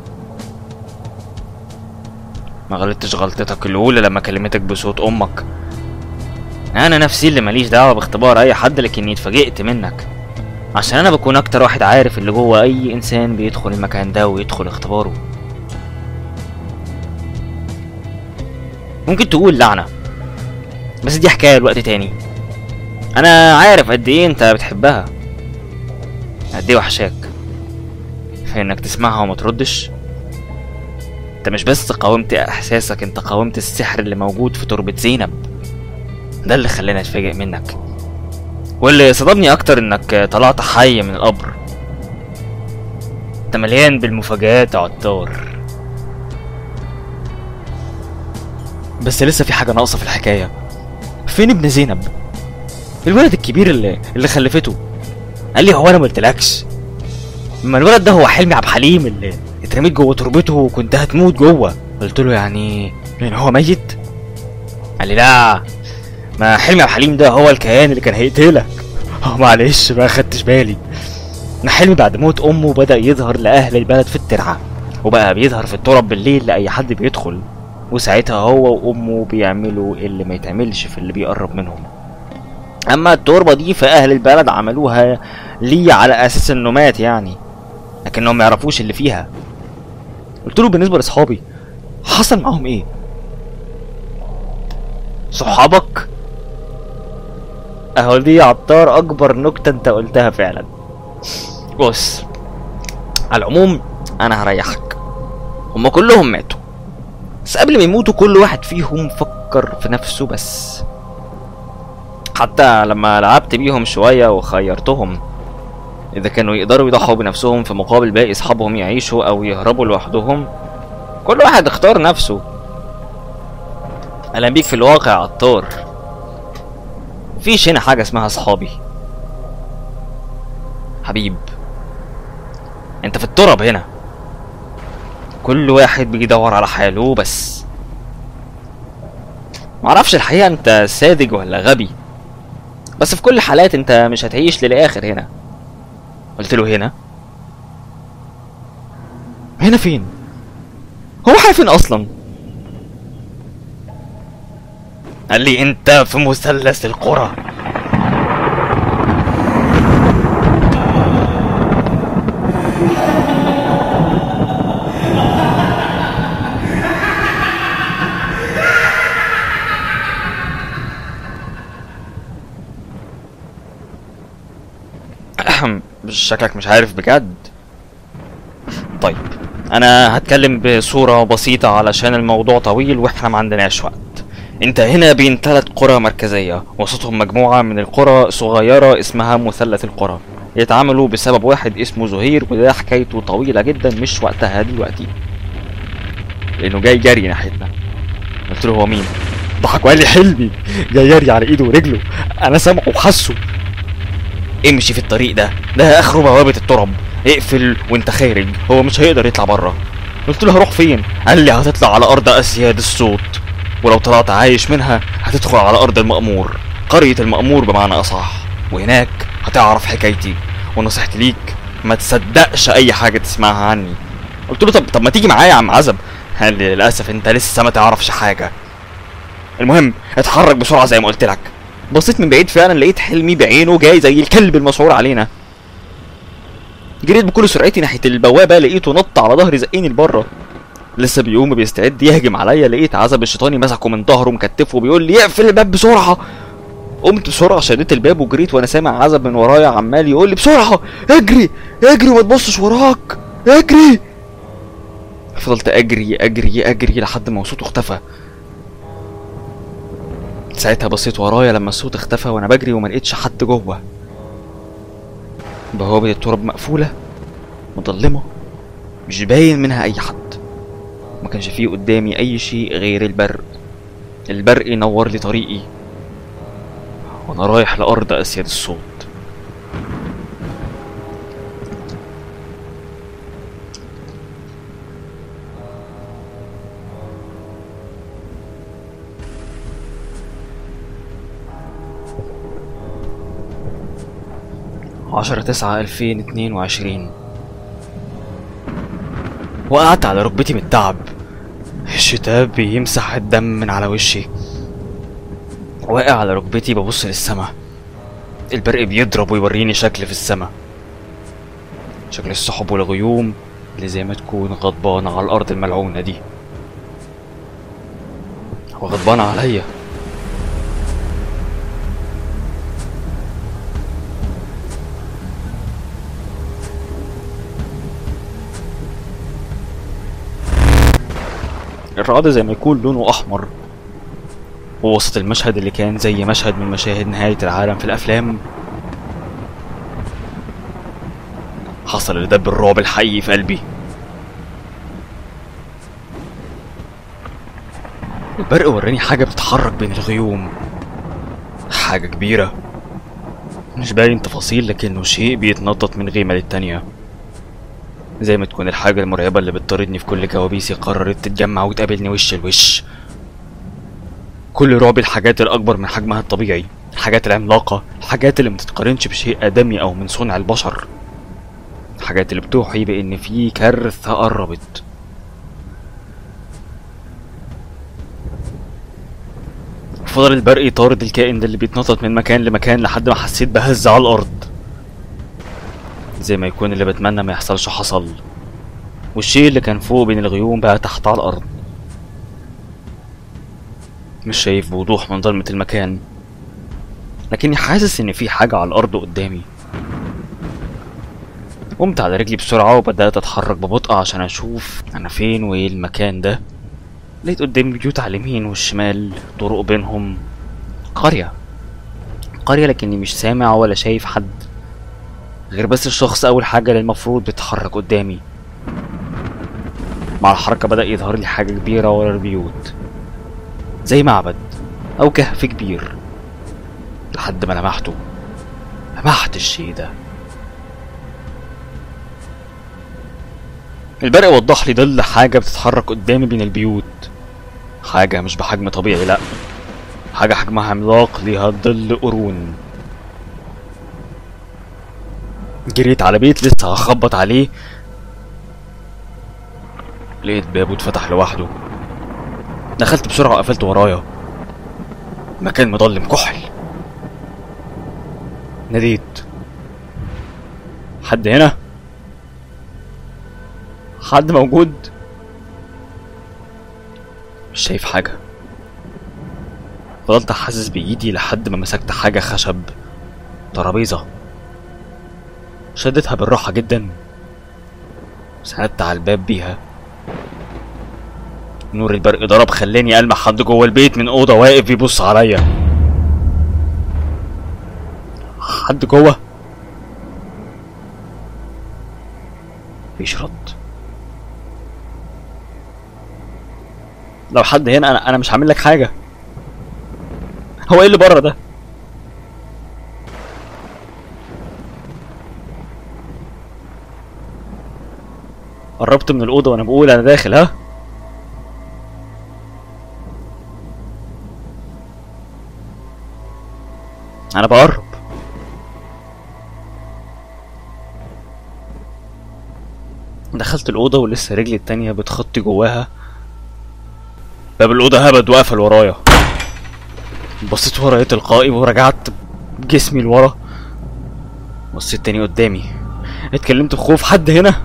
ما غلطتش غلطتك الاولى لما كلمتك بصوت امك انا نفسي اللي ماليش دعوه باختبار اي حد لكني اتفاجئت منك عشان انا بكون اكتر واحد عارف اللي جوه اي انسان بيدخل المكان ده ويدخل اختباره ممكن تقول لعنه بس دي حكايه لوقت تاني انا عارف قد ايه انت بتحبها قد ايه وحشاك في انك تسمعها وما تردش انت مش بس قاومت احساسك انت قاومت السحر اللي موجود في تربة زينب ده اللي خلاني اتفاجئ منك واللي صدمني اكتر انك طلعت حي من القبر انت مليان بالمفاجآت يا عطار بس لسه في حاجة ناقصة في الحكاية فين ابن زينب الولد الكبير اللي اللي خلفته قال لي هو انا ما قلتلكش ما الولد ده هو حلمي عبد الحليم اللي اترميت جوه تربته وكنت هتموت جوه قلت له يعني يعني هو ميت قال لي لا ما حلمي عبد الحليم ده هو الكيان اللي كان هيقتلك اه معلش ما خدتش بالي انا حلمي بعد موت امه بدا يظهر لاهل البلد في الترعه وبقى بيظهر في التراب بالليل لاي حد بيدخل وساعتها هو وامه بيعملوا اللي ما يتعملش في اللي بيقرب منهم اما التربه دي فاهل البلد عملوها ليه على اساس انه مات يعني لكنهم ما يعرفوش اللي فيها قلت له بالنسبه لاصحابي حصل معاهم ايه صحابك اهو دي يا عطار اكبر نكته انت قلتها فعلا بص على العموم انا هريحك هما كلهم ماتوا بس قبل ما يموتوا كل واحد فيهم فكر في نفسه بس حتى لما لعبت بيهم شوية وخيرتهم إذا كانوا يقدروا يضحوا بنفسهم في مقابل باقي أصحابهم يعيشوا أو يهربوا لوحدهم كل واحد اختار نفسه اهلا بيك في الواقع يا عطار مفيش هنا حاجه اسمها صحابي حبيب انت في التراب هنا كل واحد بيدور على حاله بس معرفش الحقيقه انت ساذج ولا غبي بس في كل الحالات انت مش هتعيش للاخر هنا قلت له هنا هنا فين هو احنا فين اصلا قال لي انت في مثلث القرى أهم، شكلك مش عارف بجد طيب انا هتكلم بصورة بسيطة علشان الموضوع طويل واحنا ما عندناش وقت انت هنا بين ثلاث قرى مركزية وسطهم مجموعة من القرى صغيرة اسمها مثلث القرى يتعاملوا بسبب واحد اسمه زهير وده حكايته طويلة جدا مش وقتها دلوقتي لانه جاي جري ناحيتنا قلت له هو مين ضحك وقال لي حلمي جاي جري على ايده ورجله انا سامعه وحاسه امشي في الطريق ده ده اخره بوابة التراب اقفل وانت خارج هو مش هيقدر يطلع بره قلت له هروح فين قال لي هتطلع على ارض اسياد الصوت ولو طلعت عايش منها هتدخل على ارض المأمور قرية المأمور بمعنى اصح وهناك هتعرف حكايتي ونصيحتي ليك ما تصدقش اي حاجة تسمعها عني قلت له طب طب ما تيجي معايا يا عم عزب قال لي للاسف انت لسه ما تعرفش حاجة المهم اتحرك بسرعة زي ما قلت لك بصيت من بعيد فعلا لقيت حلمي بعينه جاي زي الكلب المسعور علينا جريت بكل سرعتي ناحية البوابة لقيته نط على ظهري زقني لبره لسه بيقوم بيستعد يهجم عليا لقيت عزب الشيطاني مسكه من ظهره مكتفه وبيقول لي اقفل الباب بسرعة قمت بسرعة شديت الباب وجريت وانا سامع عزب من ورايا عمال يقول لي بسرعة اجري اجري وما تبصش وراك اجري فضلت اجري اجري اجري لحد ما صوته اختفى ساعتها بصيت ورايا لما الصوت اختفى وانا بجري وما لقيتش حد جوه بوابة التراب مقفولة مظلمة مش باين منها أي حد ما كانش فيه قدامي أي شيء غير البرق البرق ينور لي طريقي وأنا رايح لأرض أسياد الصوت عشرة تسعة ألفين اتنين وعشرين وقعت على ركبتي من التعب الشتاء بيمسح الدم من على وشي واقع على ركبتي ببص للسما البرق بيضرب ويوريني شكل في السما شكل السحب والغيوم اللي زي ما تكون غضبانة على الأرض الملعونة دي وغضبانة عليا الرعد زي ما يكون لونه أحمر ووسط المشهد اللي كان زي مشهد من مشاهد نهاية العالم في الأفلام حصل اللي دب الرعب الحقيقي في قلبي البرق وراني حاجة بتتحرك بين الغيوم حاجة كبيرة مش باين تفاصيل لكنه شيء بيتنطط من غيمة للتانية زي ما تكون الحاجة المرعبة اللي بتطاردني في كل كوابيسي قررت تتجمع وتقابلني وش لوش كل رعب الحاجات الأكبر من حجمها الطبيعي الحاجات العملاقة الحاجات اللي متتقارنش بشيء آدمي أو من صنع البشر الحاجات اللي بتوحي بإن في كارثة قربت فضل البرق يطارد الكائن ده اللي بيتنطط من مكان لمكان لحد ما حسيت بهز على الأرض زي ما يكون اللي بتمنى ما يحصلش حصل والشيء اللي كان فوق بين الغيوم بقى تحت على الأرض مش شايف بوضوح من ضلمة المكان لكني حاسس إن في حاجة على الأرض قدامي قمت على رجلي بسرعة وبدأت أتحرك ببطء عشان أشوف أنا فين وإيه المكان ده لقيت قدامي بيوت على اليمين والشمال طرق بينهم قرية قرية لكني مش سامع ولا شايف حد غير بس الشخص أول حاجة اللي المفروض بيتحرك قدامي مع الحركة بدأ يظهر لي حاجة كبيرة ورا البيوت زي معبد أو كهف كبير لحد ما لمحته لمحت الشيء ده البرق وضح لي ظل حاجة بتتحرك قدامي بين البيوت حاجة مش بحجم طبيعي لأ حاجة حجمها عملاق ليها ظل قرون جريت على بيت لسه هخبط عليه لقيت بابه اتفتح لوحده دخلت بسرعة وقفلت ورايا مكان مضلم كحل ناديت حد هنا حد موجود مش شايف حاجة فضلت حاسس بإيدي لحد ما مسكت حاجة خشب ترابيزة شدتها بالراحة جدا سندت على الباب بيها نور البرق ضرب خلاني ألمح حد جوه البيت من أوضة واقف بيبص عليا حد جوه مفيش رد لو حد هنا انا انا مش هعمل لك حاجه هو ايه اللي بره ده قربت من الاوضه وانا بقول انا داخل ها انا بقرب دخلت الأوضة ولسه رجلي التانية بتخطي جواها باب الأوضة هبد وقفل ورايا بصيت ورايا تلقائي ورجعت جسمي لورا بصيت تاني قدامي اتكلمت بخوف حد هنا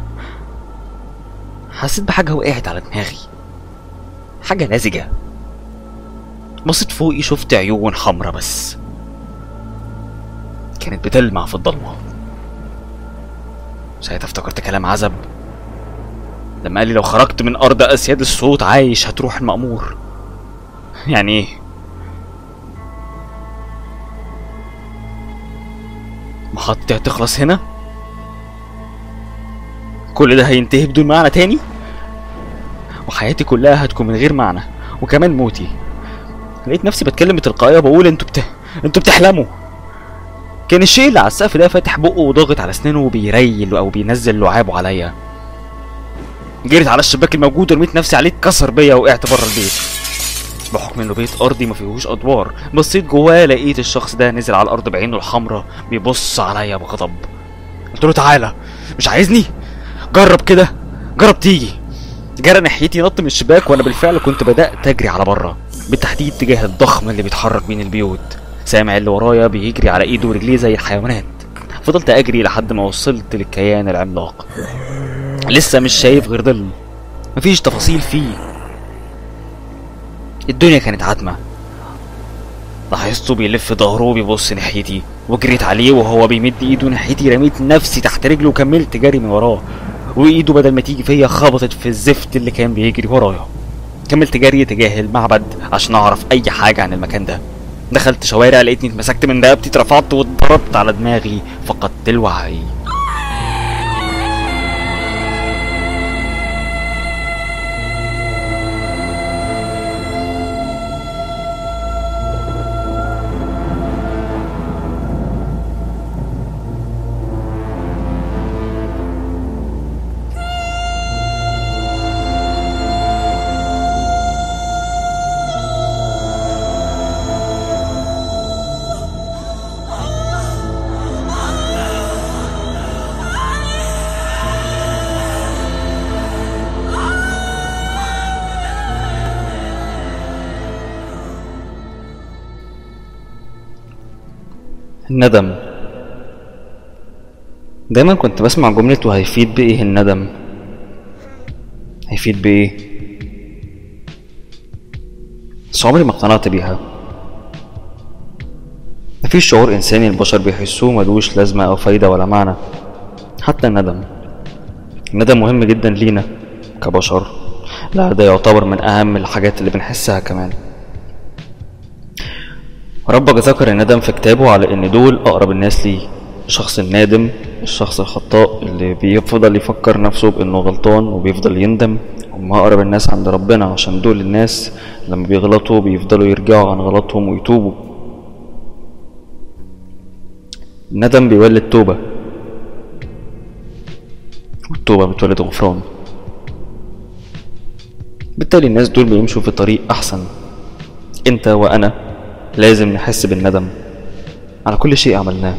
حسيت بحاجة وقعت على دماغي حاجة لزجة بصيت فوقي شفت عيون حمرا بس كانت بتلمع في الضلمة ساعتها افتكرت كلام عزب لما قال لي لو خرجت من أرض أسياد الصوت عايش هتروح المأمور يعني إيه؟ محطتي هتخلص هنا؟ كل ده هينتهي بدون معنى تاني؟ وحياتي كلها هتكون من غير معنى وكمان موتي لقيت نفسي بتكلم بتلقائية بقول انتوا بت... انتوا بتحلموا كان الشيء اللي على السقف ده فاتح بقه وضاغط على اسنانه وبيريل او بينزل لعابه عليا جريت على الشباك الموجود ورميت نفسي عليه اتكسر بيا وقعت بره البيت بحكم انه بيت ارضي ما فيهوش ادوار بصيت جواه لقيت الشخص ده نزل على الارض بعينه الحمراء بيبص عليا بغضب قلت له تعالى مش عايزني جرب كده جرب تيجي جرى ناحيتي نط من الشباك وانا بالفعل كنت بدات اجري على بره بالتحديد تجاه الضخم اللي بيتحرك بين البيوت سامع اللي ورايا بيجري على ايده ورجليه زي الحيوانات فضلت اجري لحد ما وصلت للكيان العملاق لسه مش شايف غير ظل مفيش تفاصيل فيه الدنيا كانت عتمة لاحظته بيلف ظهره وبيبص ناحيتي وجريت عليه وهو بيمد ايده ناحيتي رميت نفسي تحت رجله وكملت جري من وراه وايده بدل ما تيجي فيا خبطت في الزفت اللي كان بيجري ورايا كملت جري تجاه المعبد عشان اعرف اي حاجة عن المكان ده دخلت شوارع لقيتني اتمسكت من رقبتي اترفعت واتضربت على دماغي فقدت الوعي الندم دايما كنت بسمع جملة وهيفيد بإيه الندم هيفيد بإيه بس عمري ما اقتنعت بيها مفيش شعور إنساني البشر بيحسوه ملوش لازمة أو فايدة ولا معنى حتى الندم الندم مهم جدا لينا كبشر لا ده يعتبر من أهم الحاجات اللي بنحسها كمان ربك ذكر الندم في كتابه على ان دول اقرب الناس ليه الشخص النادم الشخص الخطاء اللي بيفضل يفكر نفسه بانه غلطان وبيفضل يندم هم اقرب الناس عند ربنا عشان دول الناس لما بيغلطوا بيفضلوا يرجعوا عن غلطهم ويتوبوا الندم بيولد توبة والتوبة بتولد غفران بالتالي الناس دول بيمشوا في طريق أحسن أنت وأنا لازم نحس بالندم على كل شيء عملناه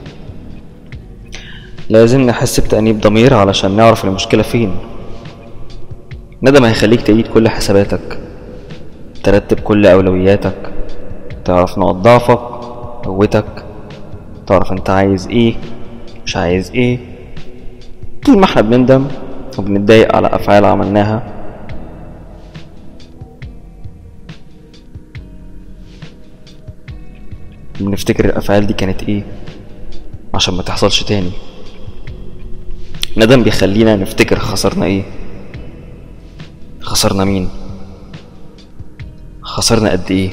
لازم نحس بتأنيب ضمير علشان نعرف المشكلة فين ندم هيخليك تعيد كل حساباتك ترتب كل أولوياتك تعرف نقط ضعفك قوتك تعرف انت عايز ايه مش عايز ايه طول ما احنا بنندم وبنتضايق على أفعال عملناها بنفتكر الأفعال دي كانت ايه عشان ما تحصلش تاني ندم بيخلينا نفتكر خسرنا ايه خسرنا مين خسرنا قد ايه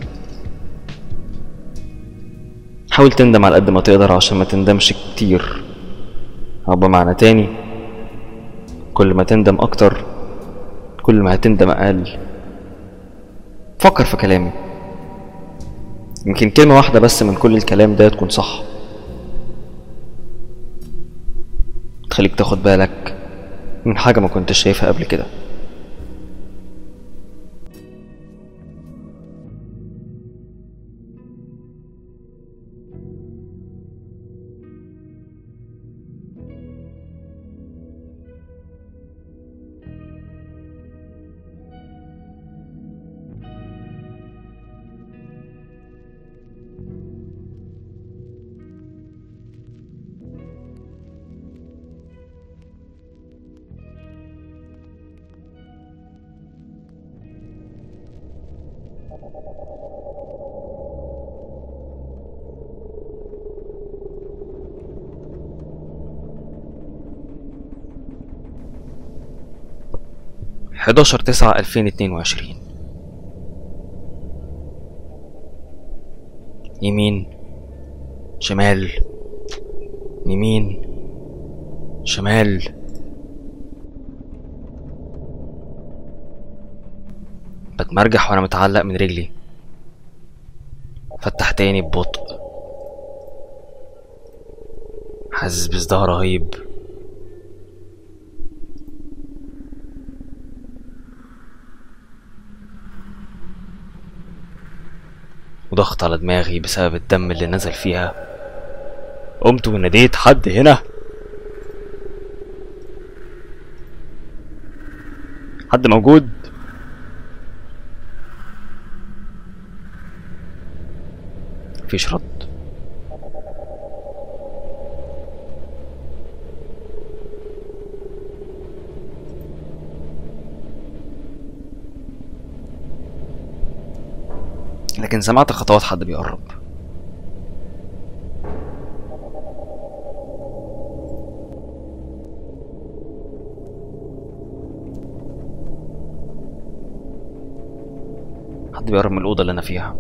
حاول تندم على قد ما تقدر عشان ما تندمش كتير او بمعنى تاني كل ما تندم اكتر كل ما هتندم اقل فكر في كلامي يمكن كلمة واحدة بس من كل الكلام ده تكون صح تخليك تاخد بالك من حاجة ما كنتش شايفها قبل كده حداشر تسعة ألفين اتنين وعشرين يمين شمال يمين شمال بتمرجح وانا متعلق من رجلي فتح تاني ببطء حاسس بصداع رهيب وضغط على دماغي بسبب الدم اللي نزل فيها قمت وناديت حد هنا حد موجود مفيش رد لكن سمعت خطوات حد بيقرب حد بيقرب من الأوضة اللي أنا فيها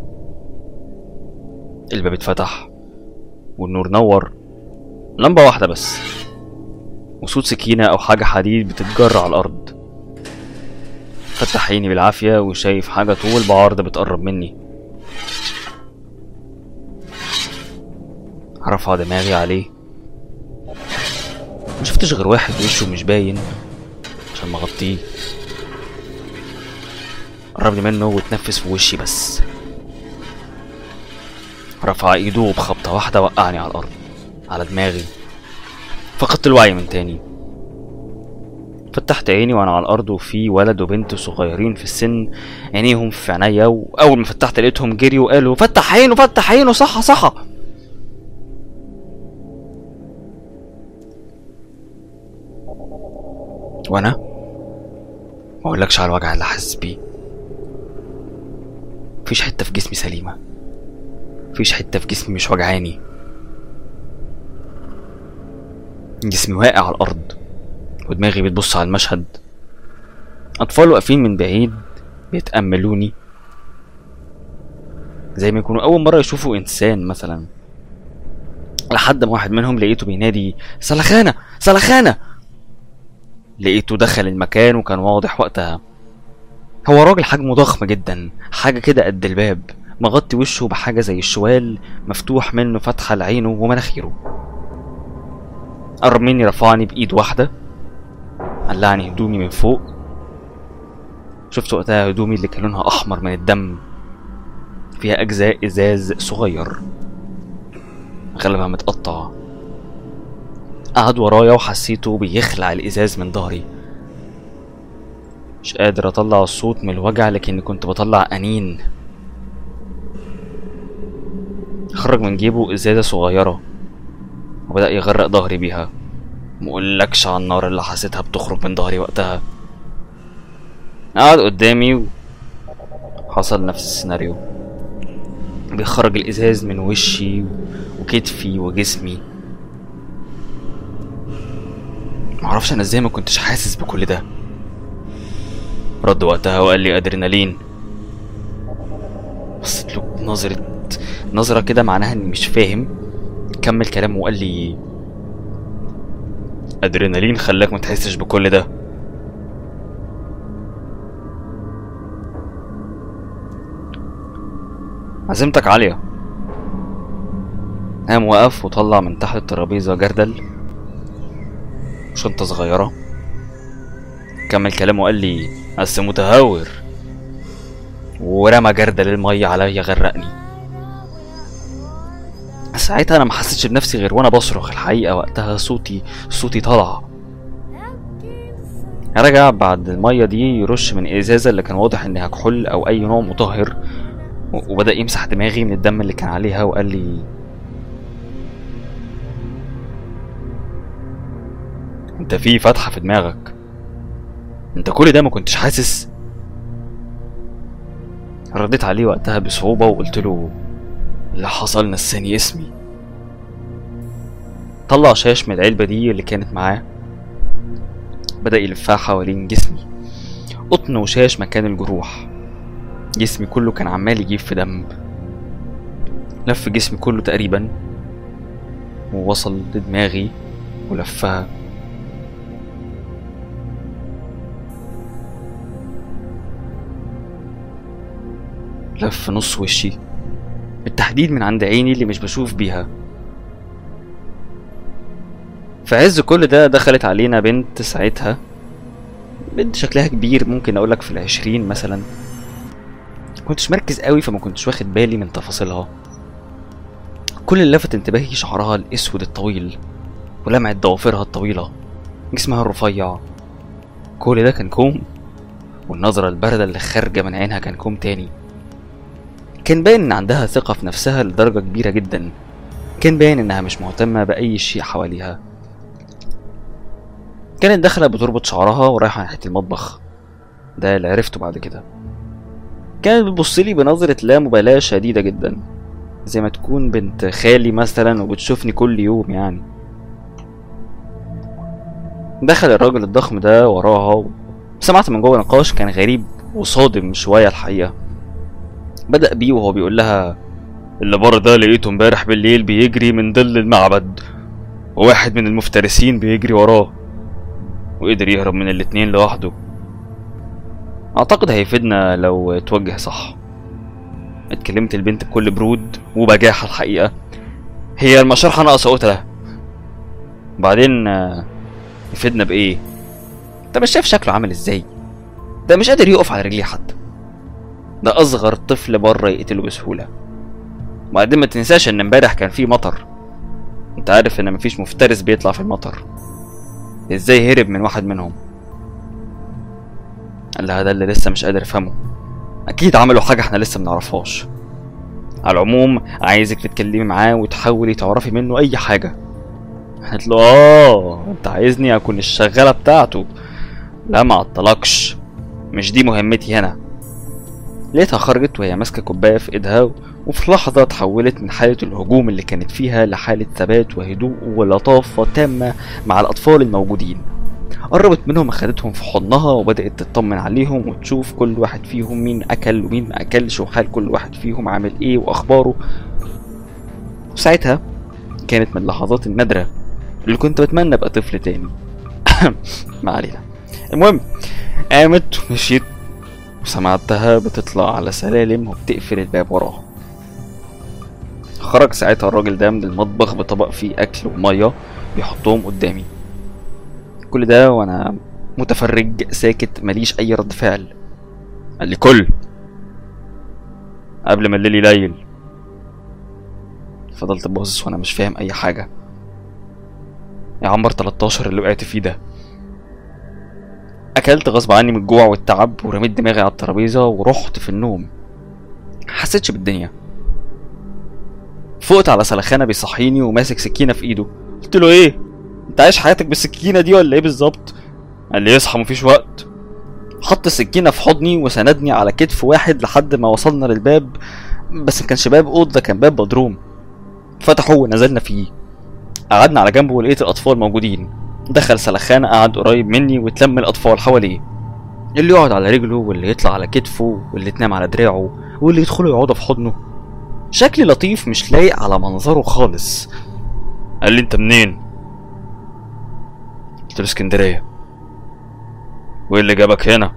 الباب اتفتح والنور نور لمبة واحدة بس وصوت سكينة أو حاجة حديد بتتجر على الأرض فتح عيني بالعافية وشايف حاجة طول بعرض بتقرب مني رفع دماغي عليه مشفتش غير واحد وشه مش باين عشان مغطيه قربني منه واتنفس في وشي بس رفع ايده وبخبطة واحدة وقعني على الأرض على دماغي فقدت الوعي من تاني فتحت عيني وانا على الارض وفي ولد وبنت صغيرين في السن عينيهم في عينيا واول ما فتحت لقيتهم جري وقالوا فتح عينه فتح عينه صح صح وانا ما اقولكش على الوجع اللي حاسس بيه مفيش حته في جسمي سليمه مفيش حته في جسمي مش وجعاني جسمي واقع على الارض ودماغي بتبص على المشهد أطفال واقفين من بعيد بيتأملوني زي ما يكونوا أول مرة يشوفوا إنسان مثلا لحد ما واحد منهم لقيته بينادي سلخانة سلخانة لقيته دخل المكان وكان واضح وقتها هو راجل حجمه ضخم جدا حاجة كده قد الباب مغطي وشه بحاجة زي الشوال مفتوح منه فتحة لعينه ومناخيره قرب مني رفعني بإيد واحدة قلعني هدومي من فوق شفت وقتها هدومي اللي كان لونها أحمر من الدم فيها أجزاء إزاز صغير غالبا متقطع قعد ورايا وحسيته بيخلع الإزاز من ظهري مش قادر أطلع الصوت من الوجع لكني كنت بطلع أنين خرج من جيبه إزازة صغيرة وبدأ يغرق ظهري بيها مقولكش على النار اللي حسيتها بتخرج من ظهري وقتها قعد قدامي وحصل نفس السيناريو بيخرج الإزاز من وشي وكتفي وجسمي معرفش أنا ازاي ما كنتش حاسس بكل ده رد وقتها وقال لي أدرينالين بصيت له بنظرة نظرة كده معناها إني مش فاهم كمل كلامه وقال لي أدرينالين خلاك ما تحسش بكل ده عزيمتك عالية قام وقف وطلع من تحت الترابيزة جردل شنطة صغيرة كمل كلامه وقال لي بس متهور ورمى جردل المية عليا غرقني ساعتها انا ما حسيتش بنفسي غير وانا بصرخ الحقيقة وقتها صوتي صوتي طلع رجع بعد المية دي يرش من ازازة اللي كان واضح انها كحول او اي نوع مطهر و- وبدأ يمسح دماغي من الدم اللي كان عليها وقال لي انت في فتحة في دماغك انت كل ده ما كنتش حاسس رديت عليه وقتها بصعوبة وقلت له اللي حصل نساني اسمي طلع شاش من العلبة دي اللي كانت معاه بدأ يلفها حوالين جسمي قطن وشاش مكان الجروح جسمي كله كان عمال يجيب في دم لف جسمي كله تقريبا ووصل لدماغي ولفها لف نص وشي بالتحديد من عند عيني اللي مش بشوف بيها في عز كل ده دخلت علينا بنت ساعتها بنت شكلها كبير ممكن اقولك في العشرين مثلا كنتش مركز قوي فما كنتش واخد بالي من تفاصيلها كل اللي لفت انتباهي شعرها الاسود الطويل ولمعة ضوافرها الطويلة جسمها الرفيع كل ده كان كوم والنظرة الباردة اللي خارجة من عينها كان كوم تاني كان باين ان عندها ثقة في نفسها لدرجة كبيرة جدا كان باين انها مش مهتمة بأي شيء حواليها كانت داخلة بتربط شعرها ورايحة ناحية المطبخ ده اللي عرفته بعد كده كانت بتبصلي بنظرة لا مبالاة شديدة جدا زي ما تكون بنت خالي مثلا وبتشوفني كل يوم يعني دخل الراجل الضخم ده وراها سمعت من جوه نقاش كان غريب وصادم شوية الحقيقة بدأ بيه وهو بيقول لها اللي بره ده لقيته امبارح بالليل بيجري من ظل المعبد وواحد من المفترسين بيجري وراه وقدر يهرب من الاتنين لوحده اعتقد هيفيدنا لو توجه صح اتكلمت البنت بكل برود وبجاحة الحقيقة هي المشرحة ناقصة قتلة بعدين آه، يفيدنا بايه انت مش شايف شكله عامل ازاي ده مش قادر يقف على رجليه حتى ده اصغر طفل بره يقتله بسهولة وبعدين ما تنساش ان امبارح كان في مطر انت عارف ان مفيش مفترس بيطلع في المطر ازاي هرب من واحد منهم قال لها ده اللي لسه مش قادر افهمه اكيد عملوا حاجه احنا لسه منعرفهاش على العموم عايزك تتكلمي معاه وتحاولي تعرفي منه اي حاجه قالت له اه انت عايزني اكون الشغاله بتاعته لا ما عطلكش مش دي مهمتي هنا لقيتها خرجت وهي ماسكه كوبايه في ايدها وفي لحظة تحولت من حالة الهجوم اللي كانت فيها لحالة ثبات وهدوء ولطافة تامة مع الأطفال الموجودين قربت منهم أخدتهم في حضنها وبدأت تطمن عليهم وتشوف كل واحد فيهم مين أكل ومين ما أكلش وحال كل واحد فيهم عامل إيه وأخباره وساعتها كانت من اللحظات النادرة اللي كنت بتمنى ابقى طفل تاني ما علينا المهم قامت ومشيت وسمعتها بتطلع على سلالم وبتقفل الباب وراها خرج ساعتها الراجل ده من المطبخ بطبق فيه اكل وميه بيحطهم قدامي كل ده وانا متفرج ساكت ماليش اي رد فعل قال لي كل قبل ما الليل يليل فضلت باصص وانا مش فاهم اي حاجه يا عمر 13 اللي وقعت فيه ده اكلت غصب عني من الجوع والتعب ورميت دماغي على الترابيزه ورحت في النوم حسيتش بالدنيا فقت على سلخانه بيصحيني وماسك سكينه في ايده قلت له ايه انت عايش حياتك بالسكينه دي ولا ايه بالظبط قال لي اصحى مفيش وقت حط السكينه في حضني وسندني على كتف واحد لحد ما وصلنا للباب بس ما كانش باب اوضه ده كان باب بدروم فتحه ونزلنا فيه قعدنا على جنبه ولقيت الاطفال موجودين دخل سلخان قعد قريب مني وتلم الاطفال حواليه اللي يقعد على رجله واللي يطلع على كتفه واللي تنام على دراعه واللي يدخلوا يقعدوا في حضنه شكل لطيف مش لايق على منظره خالص قال لي انت منين قلت له اسكندريه وايه اللي جابك هنا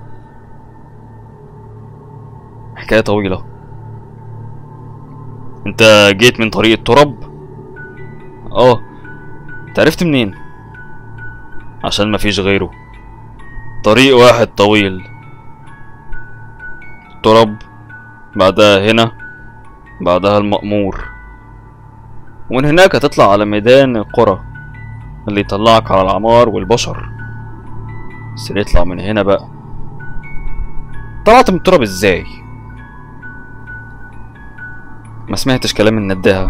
حكايه طويله انت جيت من طريق التراب اه انت عرفت منين عشان مفيش غيره طريق واحد طويل تراب بعدها هنا بعدها المأمور ومن هناك هتطلع على ميدان القرى اللي يطلعك على العمار والبشر بس اللي يطلع من هنا بقى طلعت من التراب ازاي ما سمعتش كلام النداهة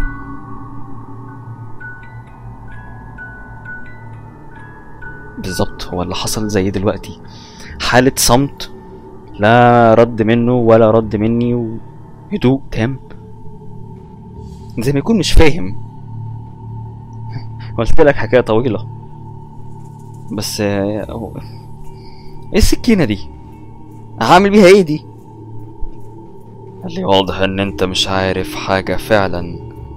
بالظبط هو اللي حصل زي دلوقتي حالة صمت لا رد منه ولا رد مني وهدوء تام زي ما يكون مش فاهم قلت لك حكاية طويلة بس آه، هو- ايه السكينة دي؟ هعمل بيها ايه دي؟ قال لي واضح ان انت مش عارف حاجة فعلا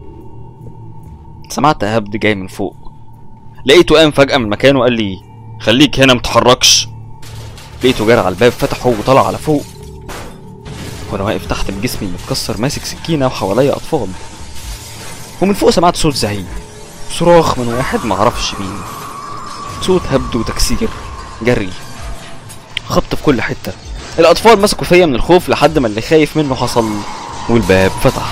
سمعت هبد جاي من فوق لقيته قام فجأة من مكانه وقال لي خليك هنا متحركش لقيته جرى على الباب فتحه وطلع على فوق وانا واقف تحت بجسمي متكسر ماسك سكينة وحواليا اطفال ومن فوق سمعت صوت زعيق صراخ من واحد معرفش مين صوت هبد وتكسير جري خبط في كل حتة الأطفال مسكوا فيا من الخوف لحد ما اللي خايف منه حصل والباب فتح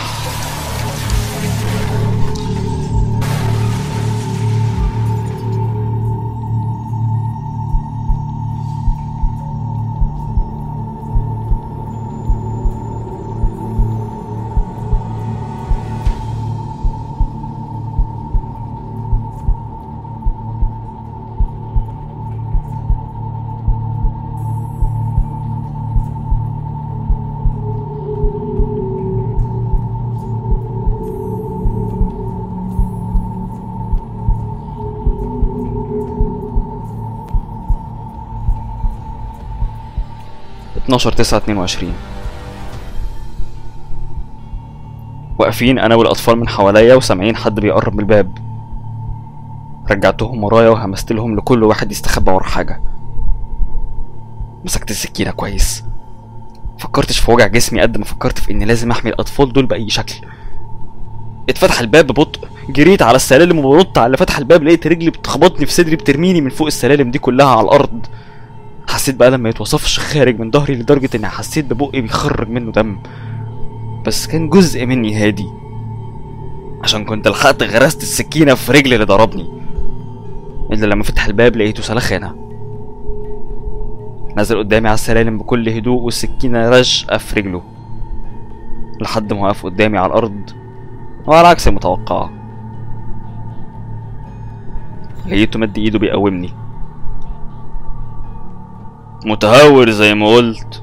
اتناشر تسعة اتنين وعشرين واقفين انا والاطفال من حواليا وسامعين حد بيقرب من الباب رجعتهم ورايا وهمست لهم لكل واحد يستخبى ورا حاجه مسكت السكينه كويس فكرتش في وجع جسمي قد ما فكرت في اني لازم احمي الاطفال دول باي شكل اتفتح الباب ببطء جريت على السلالم وبنط على اللي فتح الباب لقيت رجلي بتخبطني في صدري بترميني من فوق السلالم دي كلها على الارض حسيت بقى لما يتوصفش خارج من ظهري لدرجة اني حسيت ببقي بيخرج منه دم بس كان جزء مني هادي عشان كنت لحقت غرست السكينة في رجلي اللي ضربني إلا لما فتح الباب لقيته سلخانة نزل قدامي على السلالم بكل هدوء والسكينة رشقة في رجله لحد ما وقف قدامي على الأرض وعلى عكس المتوقع لقيته مد ايده بيقومني متهور زي ما قلت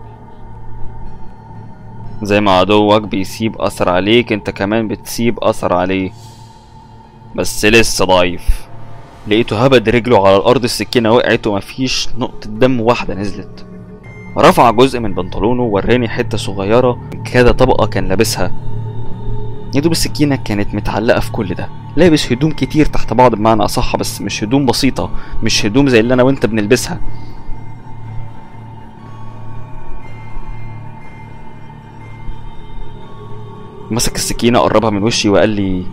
زي ما عدوك بيسيب أثر عليك انت كمان بتسيب أثر عليه بس لسه ضعيف لقيته هبد رجله على الأرض السكينة وقعت ومفيش نقطة دم واحدة نزلت رفع جزء من بنطلونه ووراني حتة صغيرة من كذا طبقة كان لابسها يا دوب السكينة كانت متعلقة في كل ده لابس هدوم كتير تحت بعض بمعنى أصح بس مش هدوم بسيطة مش هدوم زي اللي أنا وأنت بنلبسها مسك السكينة قربها من وشي وقال لي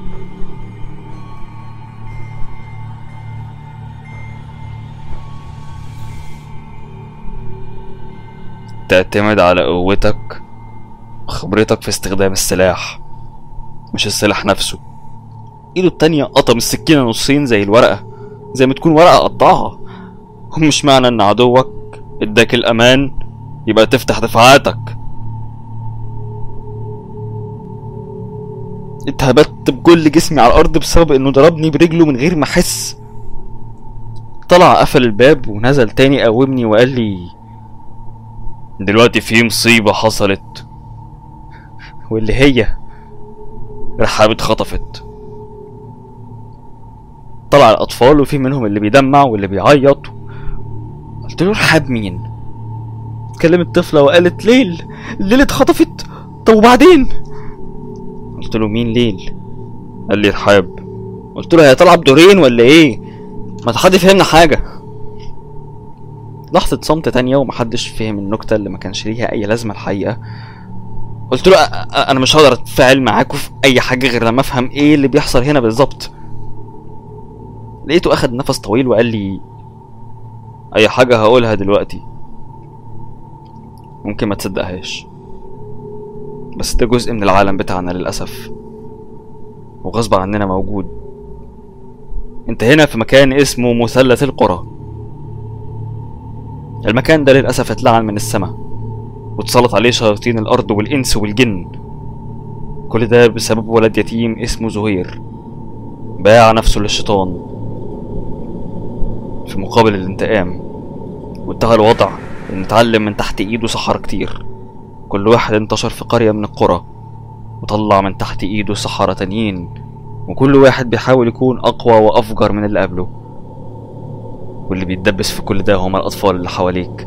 تعتمد على قوتك وخبرتك في استخدام السلاح مش السلاح نفسه ايده التانية قطم السكينة نصين زي الورقة زي ما تكون ورقة قطعها ومش معنى ان عدوك اداك الامان يبقى تفتح دفاعاتك اتهبت بكل جسمي على الارض بسبب انه ضربني برجله من غير ما احس طلع قفل الباب ونزل تاني قومني وقال لي دلوقتي في مصيبة حصلت واللي هي رحاب اتخطفت طلع الأطفال وفي منهم اللي بيدمع واللي بيعيط قلت له رحاب مين؟ كلمت طفلة وقالت ليل ليل اتخطفت طب وبعدين؟ قلت له مين ليل؟ قال لي رحاب قلت له هي طالعة بدورين ولا ايه؟ ما حد فهمنا حاجة لحظة صمت تانية ومحدش فهم النكتة اللي ما كانش ليها أي لازمة الحقيقة قلت له أ- أ- أنا مش هقدر أتفاعل معاكوا في أي حاجة غير لما أفهم إيه اللي بيحصل هنا بالظبط لقيته أخد نفس طويل وقال لي أي حاجة هقولها دلوقتي ممكن ما تصدقهاش بس ده جزء من العالم بتاعنا للأسف وغصب عننا موجود انت هنا في مكان اسمه مثلث القرى المكان ده للأسف اتلعن من السماء واتسلط عليه شياطين الأرض والإنس والجن كل ده بسبب ولد يتيم اسمه زهير باع نفسه للشيطان في مقابل الانتقام وانتهى الوضع ان اتعلم من تحت ايده سحرة كتير كل واحد انتشر في قرية من القرى وطلع من تحت ايده سحرة تانيين وكل واحد بيحاول يكون أقوى وأفجر من اللي قبله واللي بيتدبس في كل ده هما الأطفال اللي حواليك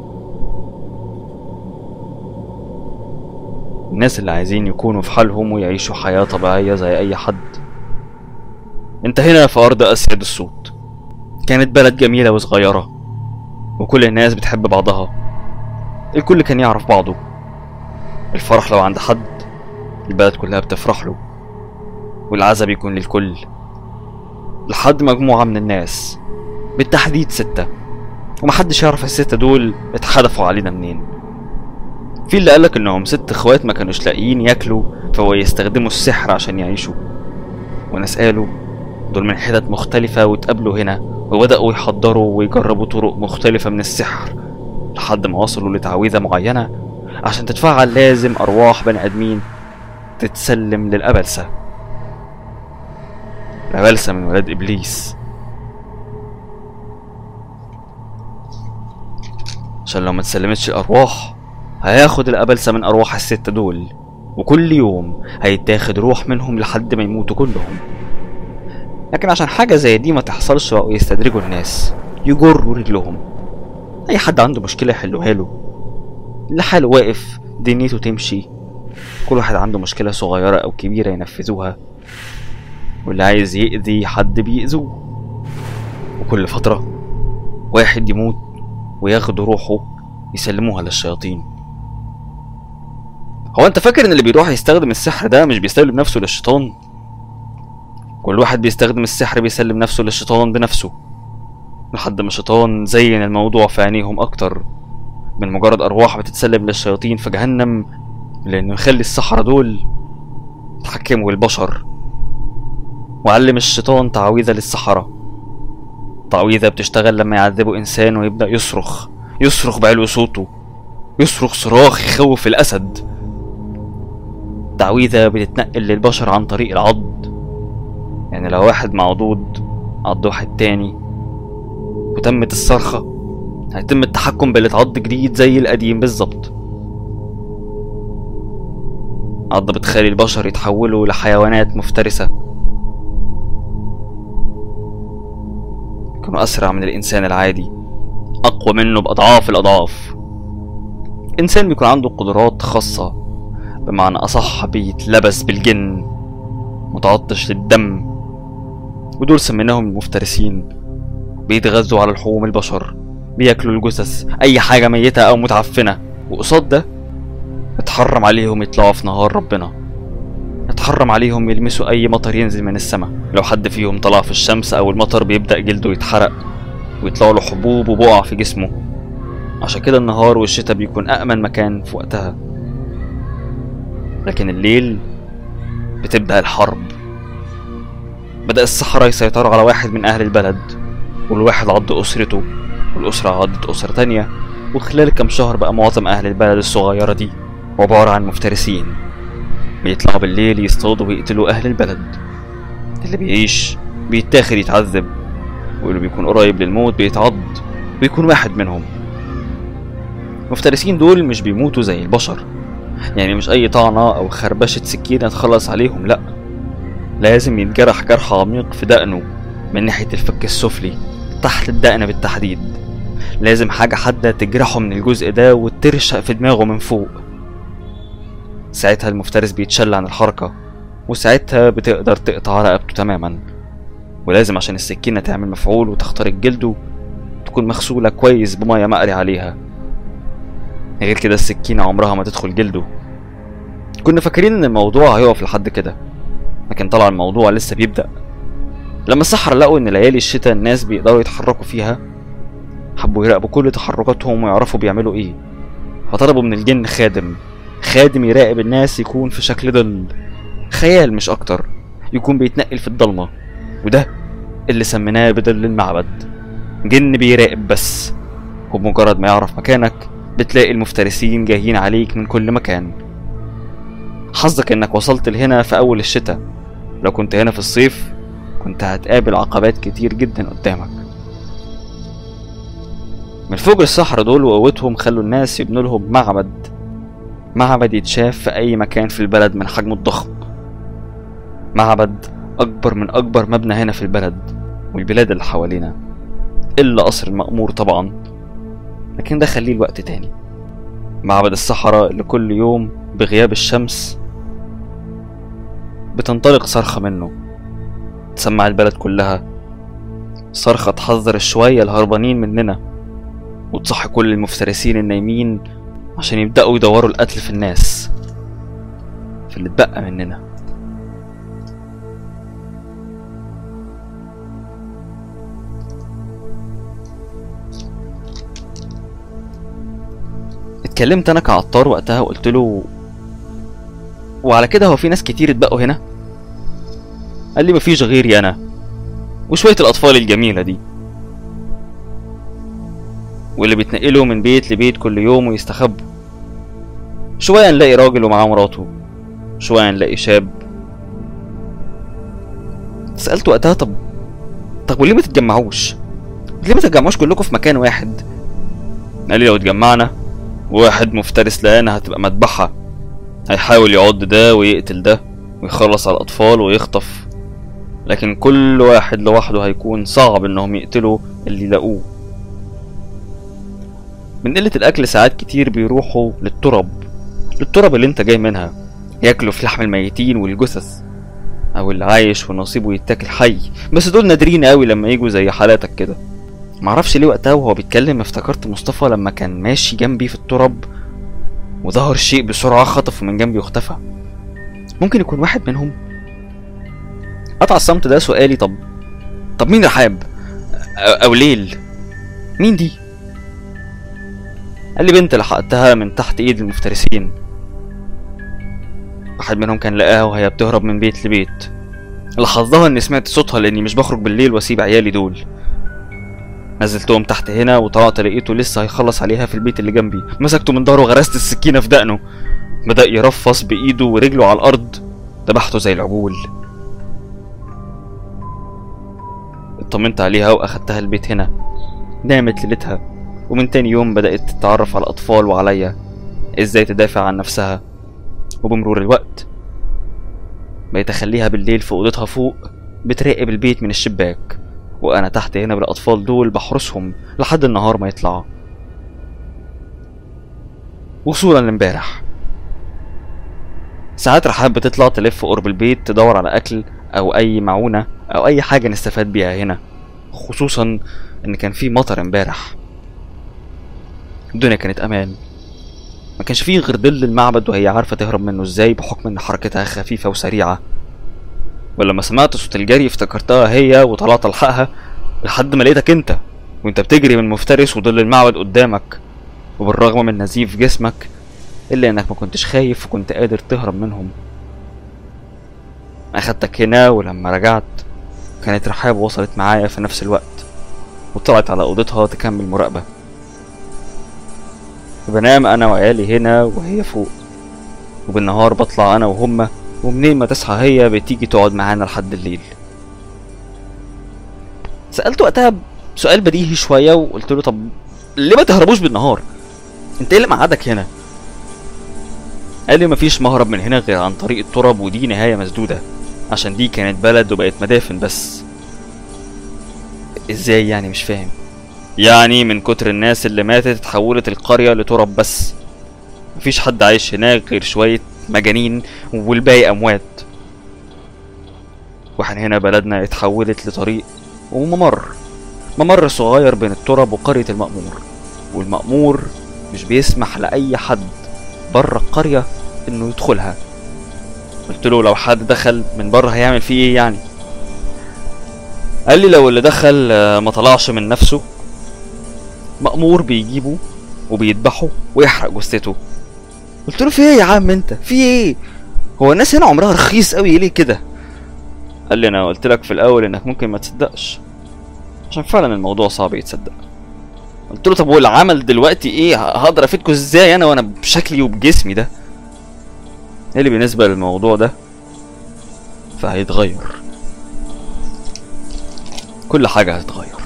الناس اللي عايزين يكونوا في حالهم ويعيشوا حياة طبيعية زي أي حد انت هنا في أرض أسياد الصوت كانت بلد جميلة وصغيرة وكل الناس بتحب بعضها الكل كان يعرف بعضه الفرح لو عند حد البلد كلها بتفرح له والعزا بيكون للكل لحد مجموعة من الناس بالتحديد ستة ومحدش يعرف الستة دول اتحدفوا علينا منين في اللي قالك انهم ست اخوات ما كانوش لاقيين ياكلوا فهو يستخدموا السحر عشان يعيشوا وناس قالوا دول من حتت مختلفة واتقابلوا هنا وبدأوا يحضروا ويجربوا طرق مختلفة من السحر لحد ما وصلوا لتعويذة معينة عشان تتفعل لازم أرواح بني آدمين تتسلم للأبلسة الأبلسة من ولاد إبليس عشان لو ما تسلمتش الأرواح هياخد الأبلسة من أرواح الستة دول وكل يوم هيتاخد روح منهم لحد ما يموتوا كلهم لكن عشان حاجة زي دي ما تحصلش بقوا يستدرجوا الناس يجروا رجلهم أي حد عنده مشكلة يحلوها له اللي حاله واقف دنيته تمشي كل واحد عنده مشكلة صغيرة أو كبيرة ينفذوها واللي عايز يأذي حد بيأذوه وكل فترة واحد يموت وياخدوا روحه يسلموها للشياطين هو انت فاكر ان اللي بيروح يستخدم السحر ده مش بيسلم نفسه للشيطان كل واحد بيستخدم السحر بيسلم نفسه للشيطان بنفسه لحد ما الشيطان زين الموضوع في عينيهم اكتر من مجرد ارواح بتتسلم للشياطين في جهنم لانه يخلي السحرة دول يتحكموا بالبشر وعلم الشيطان تعويذة للسحرة تعويذة بتشتغل لما يعذبوا إنسان ويبدأ يصرخ يصرخ بعلو صوته يصرخ صراخ يخوف الأسد تعويذة بتتنقل للبشر عن طريق العض يعني لو واحد معضود عض واحد تاني وتمت الصرخة هيتم التحكم باللي اتعض جديد زي القديم بالظبط عضة بتخلي البشر يتحولوا لحيوانات مفترسة يكونوا أسرع من الإنسان العادي أقوى منه بأضعاف الأضعاف إنسان بيكون عنده قدرات خاصة بمعنى أصح بيتلبس بالجن متعطش للدم ودول سميناهم المفترسين بيتغذوا على لحوم البشر بياكلوا الجثث اي حاجة ميتة او متعفنة وقصاد ده اتحرم عليهم يطلعوا في نهار ربنا اتحرم عليهم يلمسوا اي مطر ينزل من السماء لو حد فيهم طلع في الشمس او المطر بيبدأ جلده يتحرق ويطلع له حبوب وبقع في جسمه عشان كده النهار والشتاء بيكون أأمن مكان في وقتها لكن الليل بتبدأ الحرب بدأ السحرة يسيطروا على واحد من أهل البلد والواحد عض أسرته والأسرة عضت أسرة تانية وخلال كام شهر بقى معظم أهل البلد الصغيرة دي عبارة عن مفترسين بيطلعوا بالليل يصطادوا ويقتلوا أهل البلد اللي بيعيش بيتاخد يتعذب واللي بيكون قريب للموت بيتعض ويكون واحد منهم المفترسين دول مش بيموتوا زي البشر يعني مش أي طعنة أو خربشة سكينة تخلص عليهم لأ لازم يتجرح جرح عميق في دقنه من ناحية الفك السفلي تحت الدقن بالتحديد لازم حاجة حادة تجرحه من الجزء ده وترشق في دماغه من فوق ساعتها المفترس بيتشل عن الحركة وساعتها بتقدر تقطع رقبته تماما ولازم عشان السكينة تعمل مفعول وتخترق جلده تكون مغسولة كويس بمية مقري عليها غير كده السكينة عمرها ما تدخل جلده كنا فاكرين ان الموضوع هيقف لحد كده لكن طلع الموضوع لسه بيبدأ لما السحرة لقوا ان ليالي الشتاء الناس بيقدروا يتحركوا فيها حبوا يراقبوا كل تحركاتهم ويعرفوا بيعملوا ايه فطلبوا من الجن خادم خادم يراقب الناس يكون في شكل ظل خيال مش اكتر يكون بيتنقل في الضلمة وده اللي سميناه بظل المعبد جن بيراقب بس وبمجرد ما يعرف مكانك بتلاقي المفترسين جايين عليك من كل مكان حظك انك وصلت لهنا في اول الشتاء لو كنت هنا في الصيف كنت هتقابل عقبات كتير جدا قدامك من فوق الصحراء دول وقوتهم خلوا الناس يبنوا لهم معبد معبد يتشاف في اي مكان في البلد من حجمه الضخم معبد اكبر من اكبر مبنى هنا في البلد والبلاد اللي حوالينا الا قصر المأمور طبعا لكن ده خليه الوقت تاني معبد الصحراء اللي كل يوم بغياب الشمس بتنطلق صرخة منه تسمع البلد كلها صرخة تحذر الشوية الهربانين مننا وتصحي كل المفترسين النايمين عشان يبدأوا يدوروا القتل في الناس في اللي اتبقى مننا اتكلمت انا كعطار وقتها وقلت له وعلى كده هو في ناس كتير اتبقوا هنا قال لي مفيش غيري انا وشويه الاطفال الجميله دي واللي بيتنقلوا من بيت لبيت كل يوم ويستخبوا شويه نلاقي راجل ومعاه مراته شويه نلاقي شاب سالته وقتها طب طب وليه ما تتجمعوش ليه ما تتجمعوش كلكم في مكان واحد قال لي لو اتجمعنا واحد مفترس لقانا هتبقى مذبحة هيحاول يعض ده ويقتل ده ويخلص على الأطفال ويخطف لكن كل واحد لوحده هيكون صعب إنهم يقتلوا اللي لقوه من قلة الأكل ساعات كتير بيروحوا للترب للترب اللي انت جاي منها ياكلوا في لحم الميتين والجثث أو اللي عايش ونصيبه يتاكل حي بس دول نادرين قوي لما يجوا زي حالاتك كده معرفش ليه وقتها وهو بيتكلم افتكرت مصطفى لما كان ماشي جنبي في التراب وظهر شيء بسرعة خطفه من جنبي واختفى ممكن يكون واحد منهم قطع الصمت ده سؤالي طب طب مين رحاب أو, أو ليل مين دي قال لي بنت لحقتها من تحت ايد المفترسين واحد منهم كان لقاها وهي بتهرب من بيت لبيت اللي حظها اني سمعت صوتها لاني مش بخرج بالليل واسيب عيالي دول نزلتهم تحت هنا وطلعت لقيته لسه هيخلص عليها في البيت اللي جنبي مسكته من ظهره وغرست السكينه في دقنه بدا يرفص بايده ورجله على الارض ذبحته زي العجول اطمنت عليها واخدتها البيت هنا نامت ليلتها ومن تاني يوم بدأت تتعرف على الأطفال وعليا ازاي تدافع عن نفسها وبمرور الوقت بقيت أخليها بالليل في أوضتها فوق بتراقب البيت من الشباك وأنا تحت هنا بالأطفال دول بحرسهم لحد النهار ما يطلع وصولا لامبارح ساعات رحاب بتطلع تلف قرب البيت تدور على أكل أو أي معونة او اي حاجه نستفاد بيها هنا خصوصا ان كان في مطر امبارح الدنيا كانت امان ما كانش فيه غير ظل المعبد وهي عارفه تهرب منه ازاي بحكم ان حركتها خفيفه وسريعه ولما سمعت صوت الجري افتكرتها هي وطلعت الحقها لحد ما لقيتك انت وانت بتجري من مفترس وظل المعبد قدامك وبالرغم من نزيف جسمك الا انك ما كنتش خايف وكنت قادر تهرب منهم اخدتك هنا ولما رجعت كانت رحاب وصلت معايا في نفس الوقت وطلعت على اوضتها تكمل مراقبه بنام انا وعيالي هنا وهي فوق وبالنهار بطلع انا وهما ومنين ما تصحى هي بتيجي تقعد معانا لحد الليل سألت وقتها سؤال بديهي شوية وقلت له طب ليه ما تهربوش بالنهار انت ايه اللي مقعدك هنا قال لي مفيش مهرب من هنا غير عن طريق التراب ودي نهاية مسدودة عشان دي كانت بلد وبقت مدافن بس ازاي يعني مش فاهم يعني من كتر الناس اللي ماتت اتحولت القرية لتراب بس مفيش حد عايش هناك غير شوية مجانين والباقي أموات واحنا هنا بلدنا اتحولت لطريق وممر ممر صغير بين التراب وقرية المأمور والمأمور مش بيسمح لأي حد بره القرية إنه يدخلها قلت له لو حد دخل من بره هيعمل فيه ايه يعني قال لي لو اللي دخل آه، ما طلعش من نفسه مأمور بيجيبه وبيذبحه ويحرق جثته قلت له في ايه يا عم انت في ايه هو الناس هنا عمرها رخيص قوي ليه كده قال لي انا قلت لك في الاول انك ممكن ما تصدقش عشان فعلا الموضوع صعب يتصدق قلت له طب والعمل دلوقتي ايه ه- هقدر افيدكوا ازاي انا وانا بشكلي وبجسمي ده قال لي بالنسبه للموضوع ده فهيتغير كل حاجه هتتغير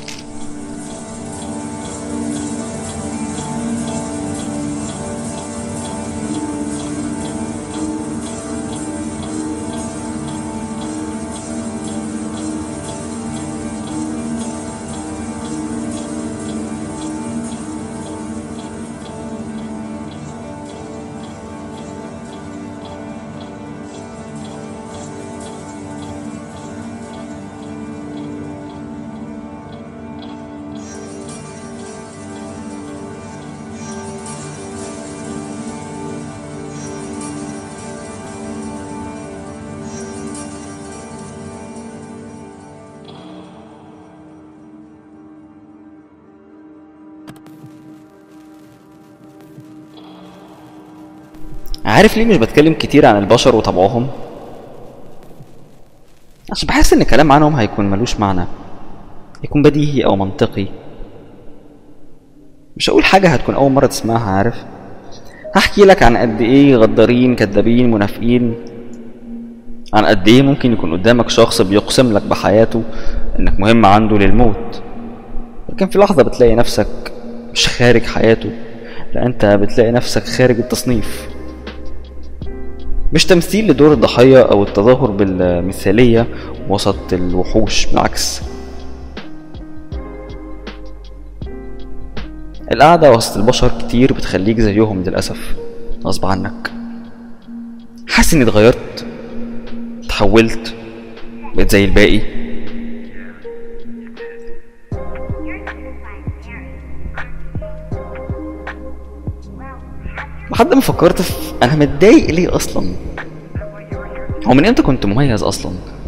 عارف ليه مش بتكلم كتير عن البشر وطبعهم عشان بحس ان الكلام عنهم هيكون ملوش معنى يكون بديهي او منطقي مش هقول حاجة هتكون أول مرة تسمعها عارف هحكي لك عن قد إيه غدارين كدابين منافقين عن قد إيه ممكن يكون قدامك شخص بيقسم لك بحياته إنك مهم عنده للموت لكن في لحظة بتلاقي نفسك مش خارج حياته لا أنت بتلاقي نفسك خارج التصنيف مش تمثيل لدور الضحية أو التظاهر بالمثالية وسط الوحوش بالعكس القعدة وسط البشر كتير بتخليك زيهم للأسف غصب عنك حاسس إني اتغيرت اتحولت بقيت زي الباقي لحد ما فكرت في انا متضايق ليه اصلا هو من امتى كنت مميز اصلا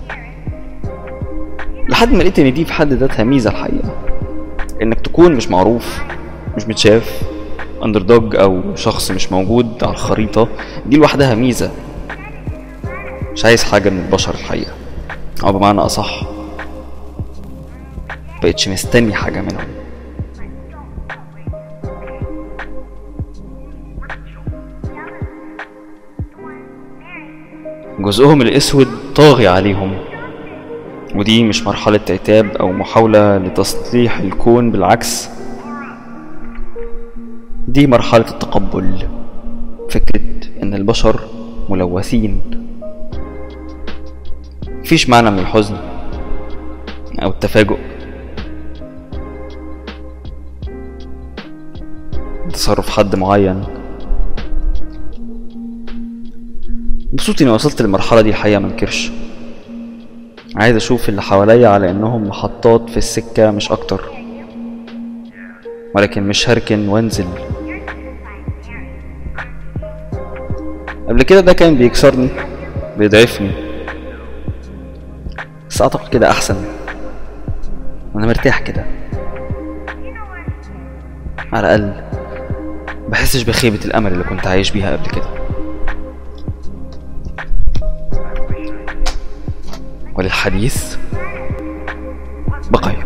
لحد ما لقيت ان دي في حد ذاتها ميزه الحقيقه انك تكون مش معروف مش متشاف اندر دوج او شخص مش موجود على الخريطه دي لوحدها ميزه مش عايز حاجه من البشر الحقيقه او بمعنى اصح بقتش مستني حاجه منهم جزءهم الاسود طاغي عليهم ودي مش مرحلة عتاب أو محاولة لتصليح الكون بالعكس دي مرحلة التقبل فكرة إن البشر ملوثين مفيش معنى من الحزن أو التفاجؤ تصرف حد معين مبسوط اني وصلت للمرحله دي الحقيقه منكرش عايز اشوف اللي حواليا على انهم محطات في السكة مش اكتر ولكن مش هركن وانزل قبل كده ده كان بيكسرني بيضعفني بس اعتقد كده احسن وانا مرتاح كده على الاقل بحسش بخيبة الامل اللي كنت عايش بيها قبل كده وللحديث بقية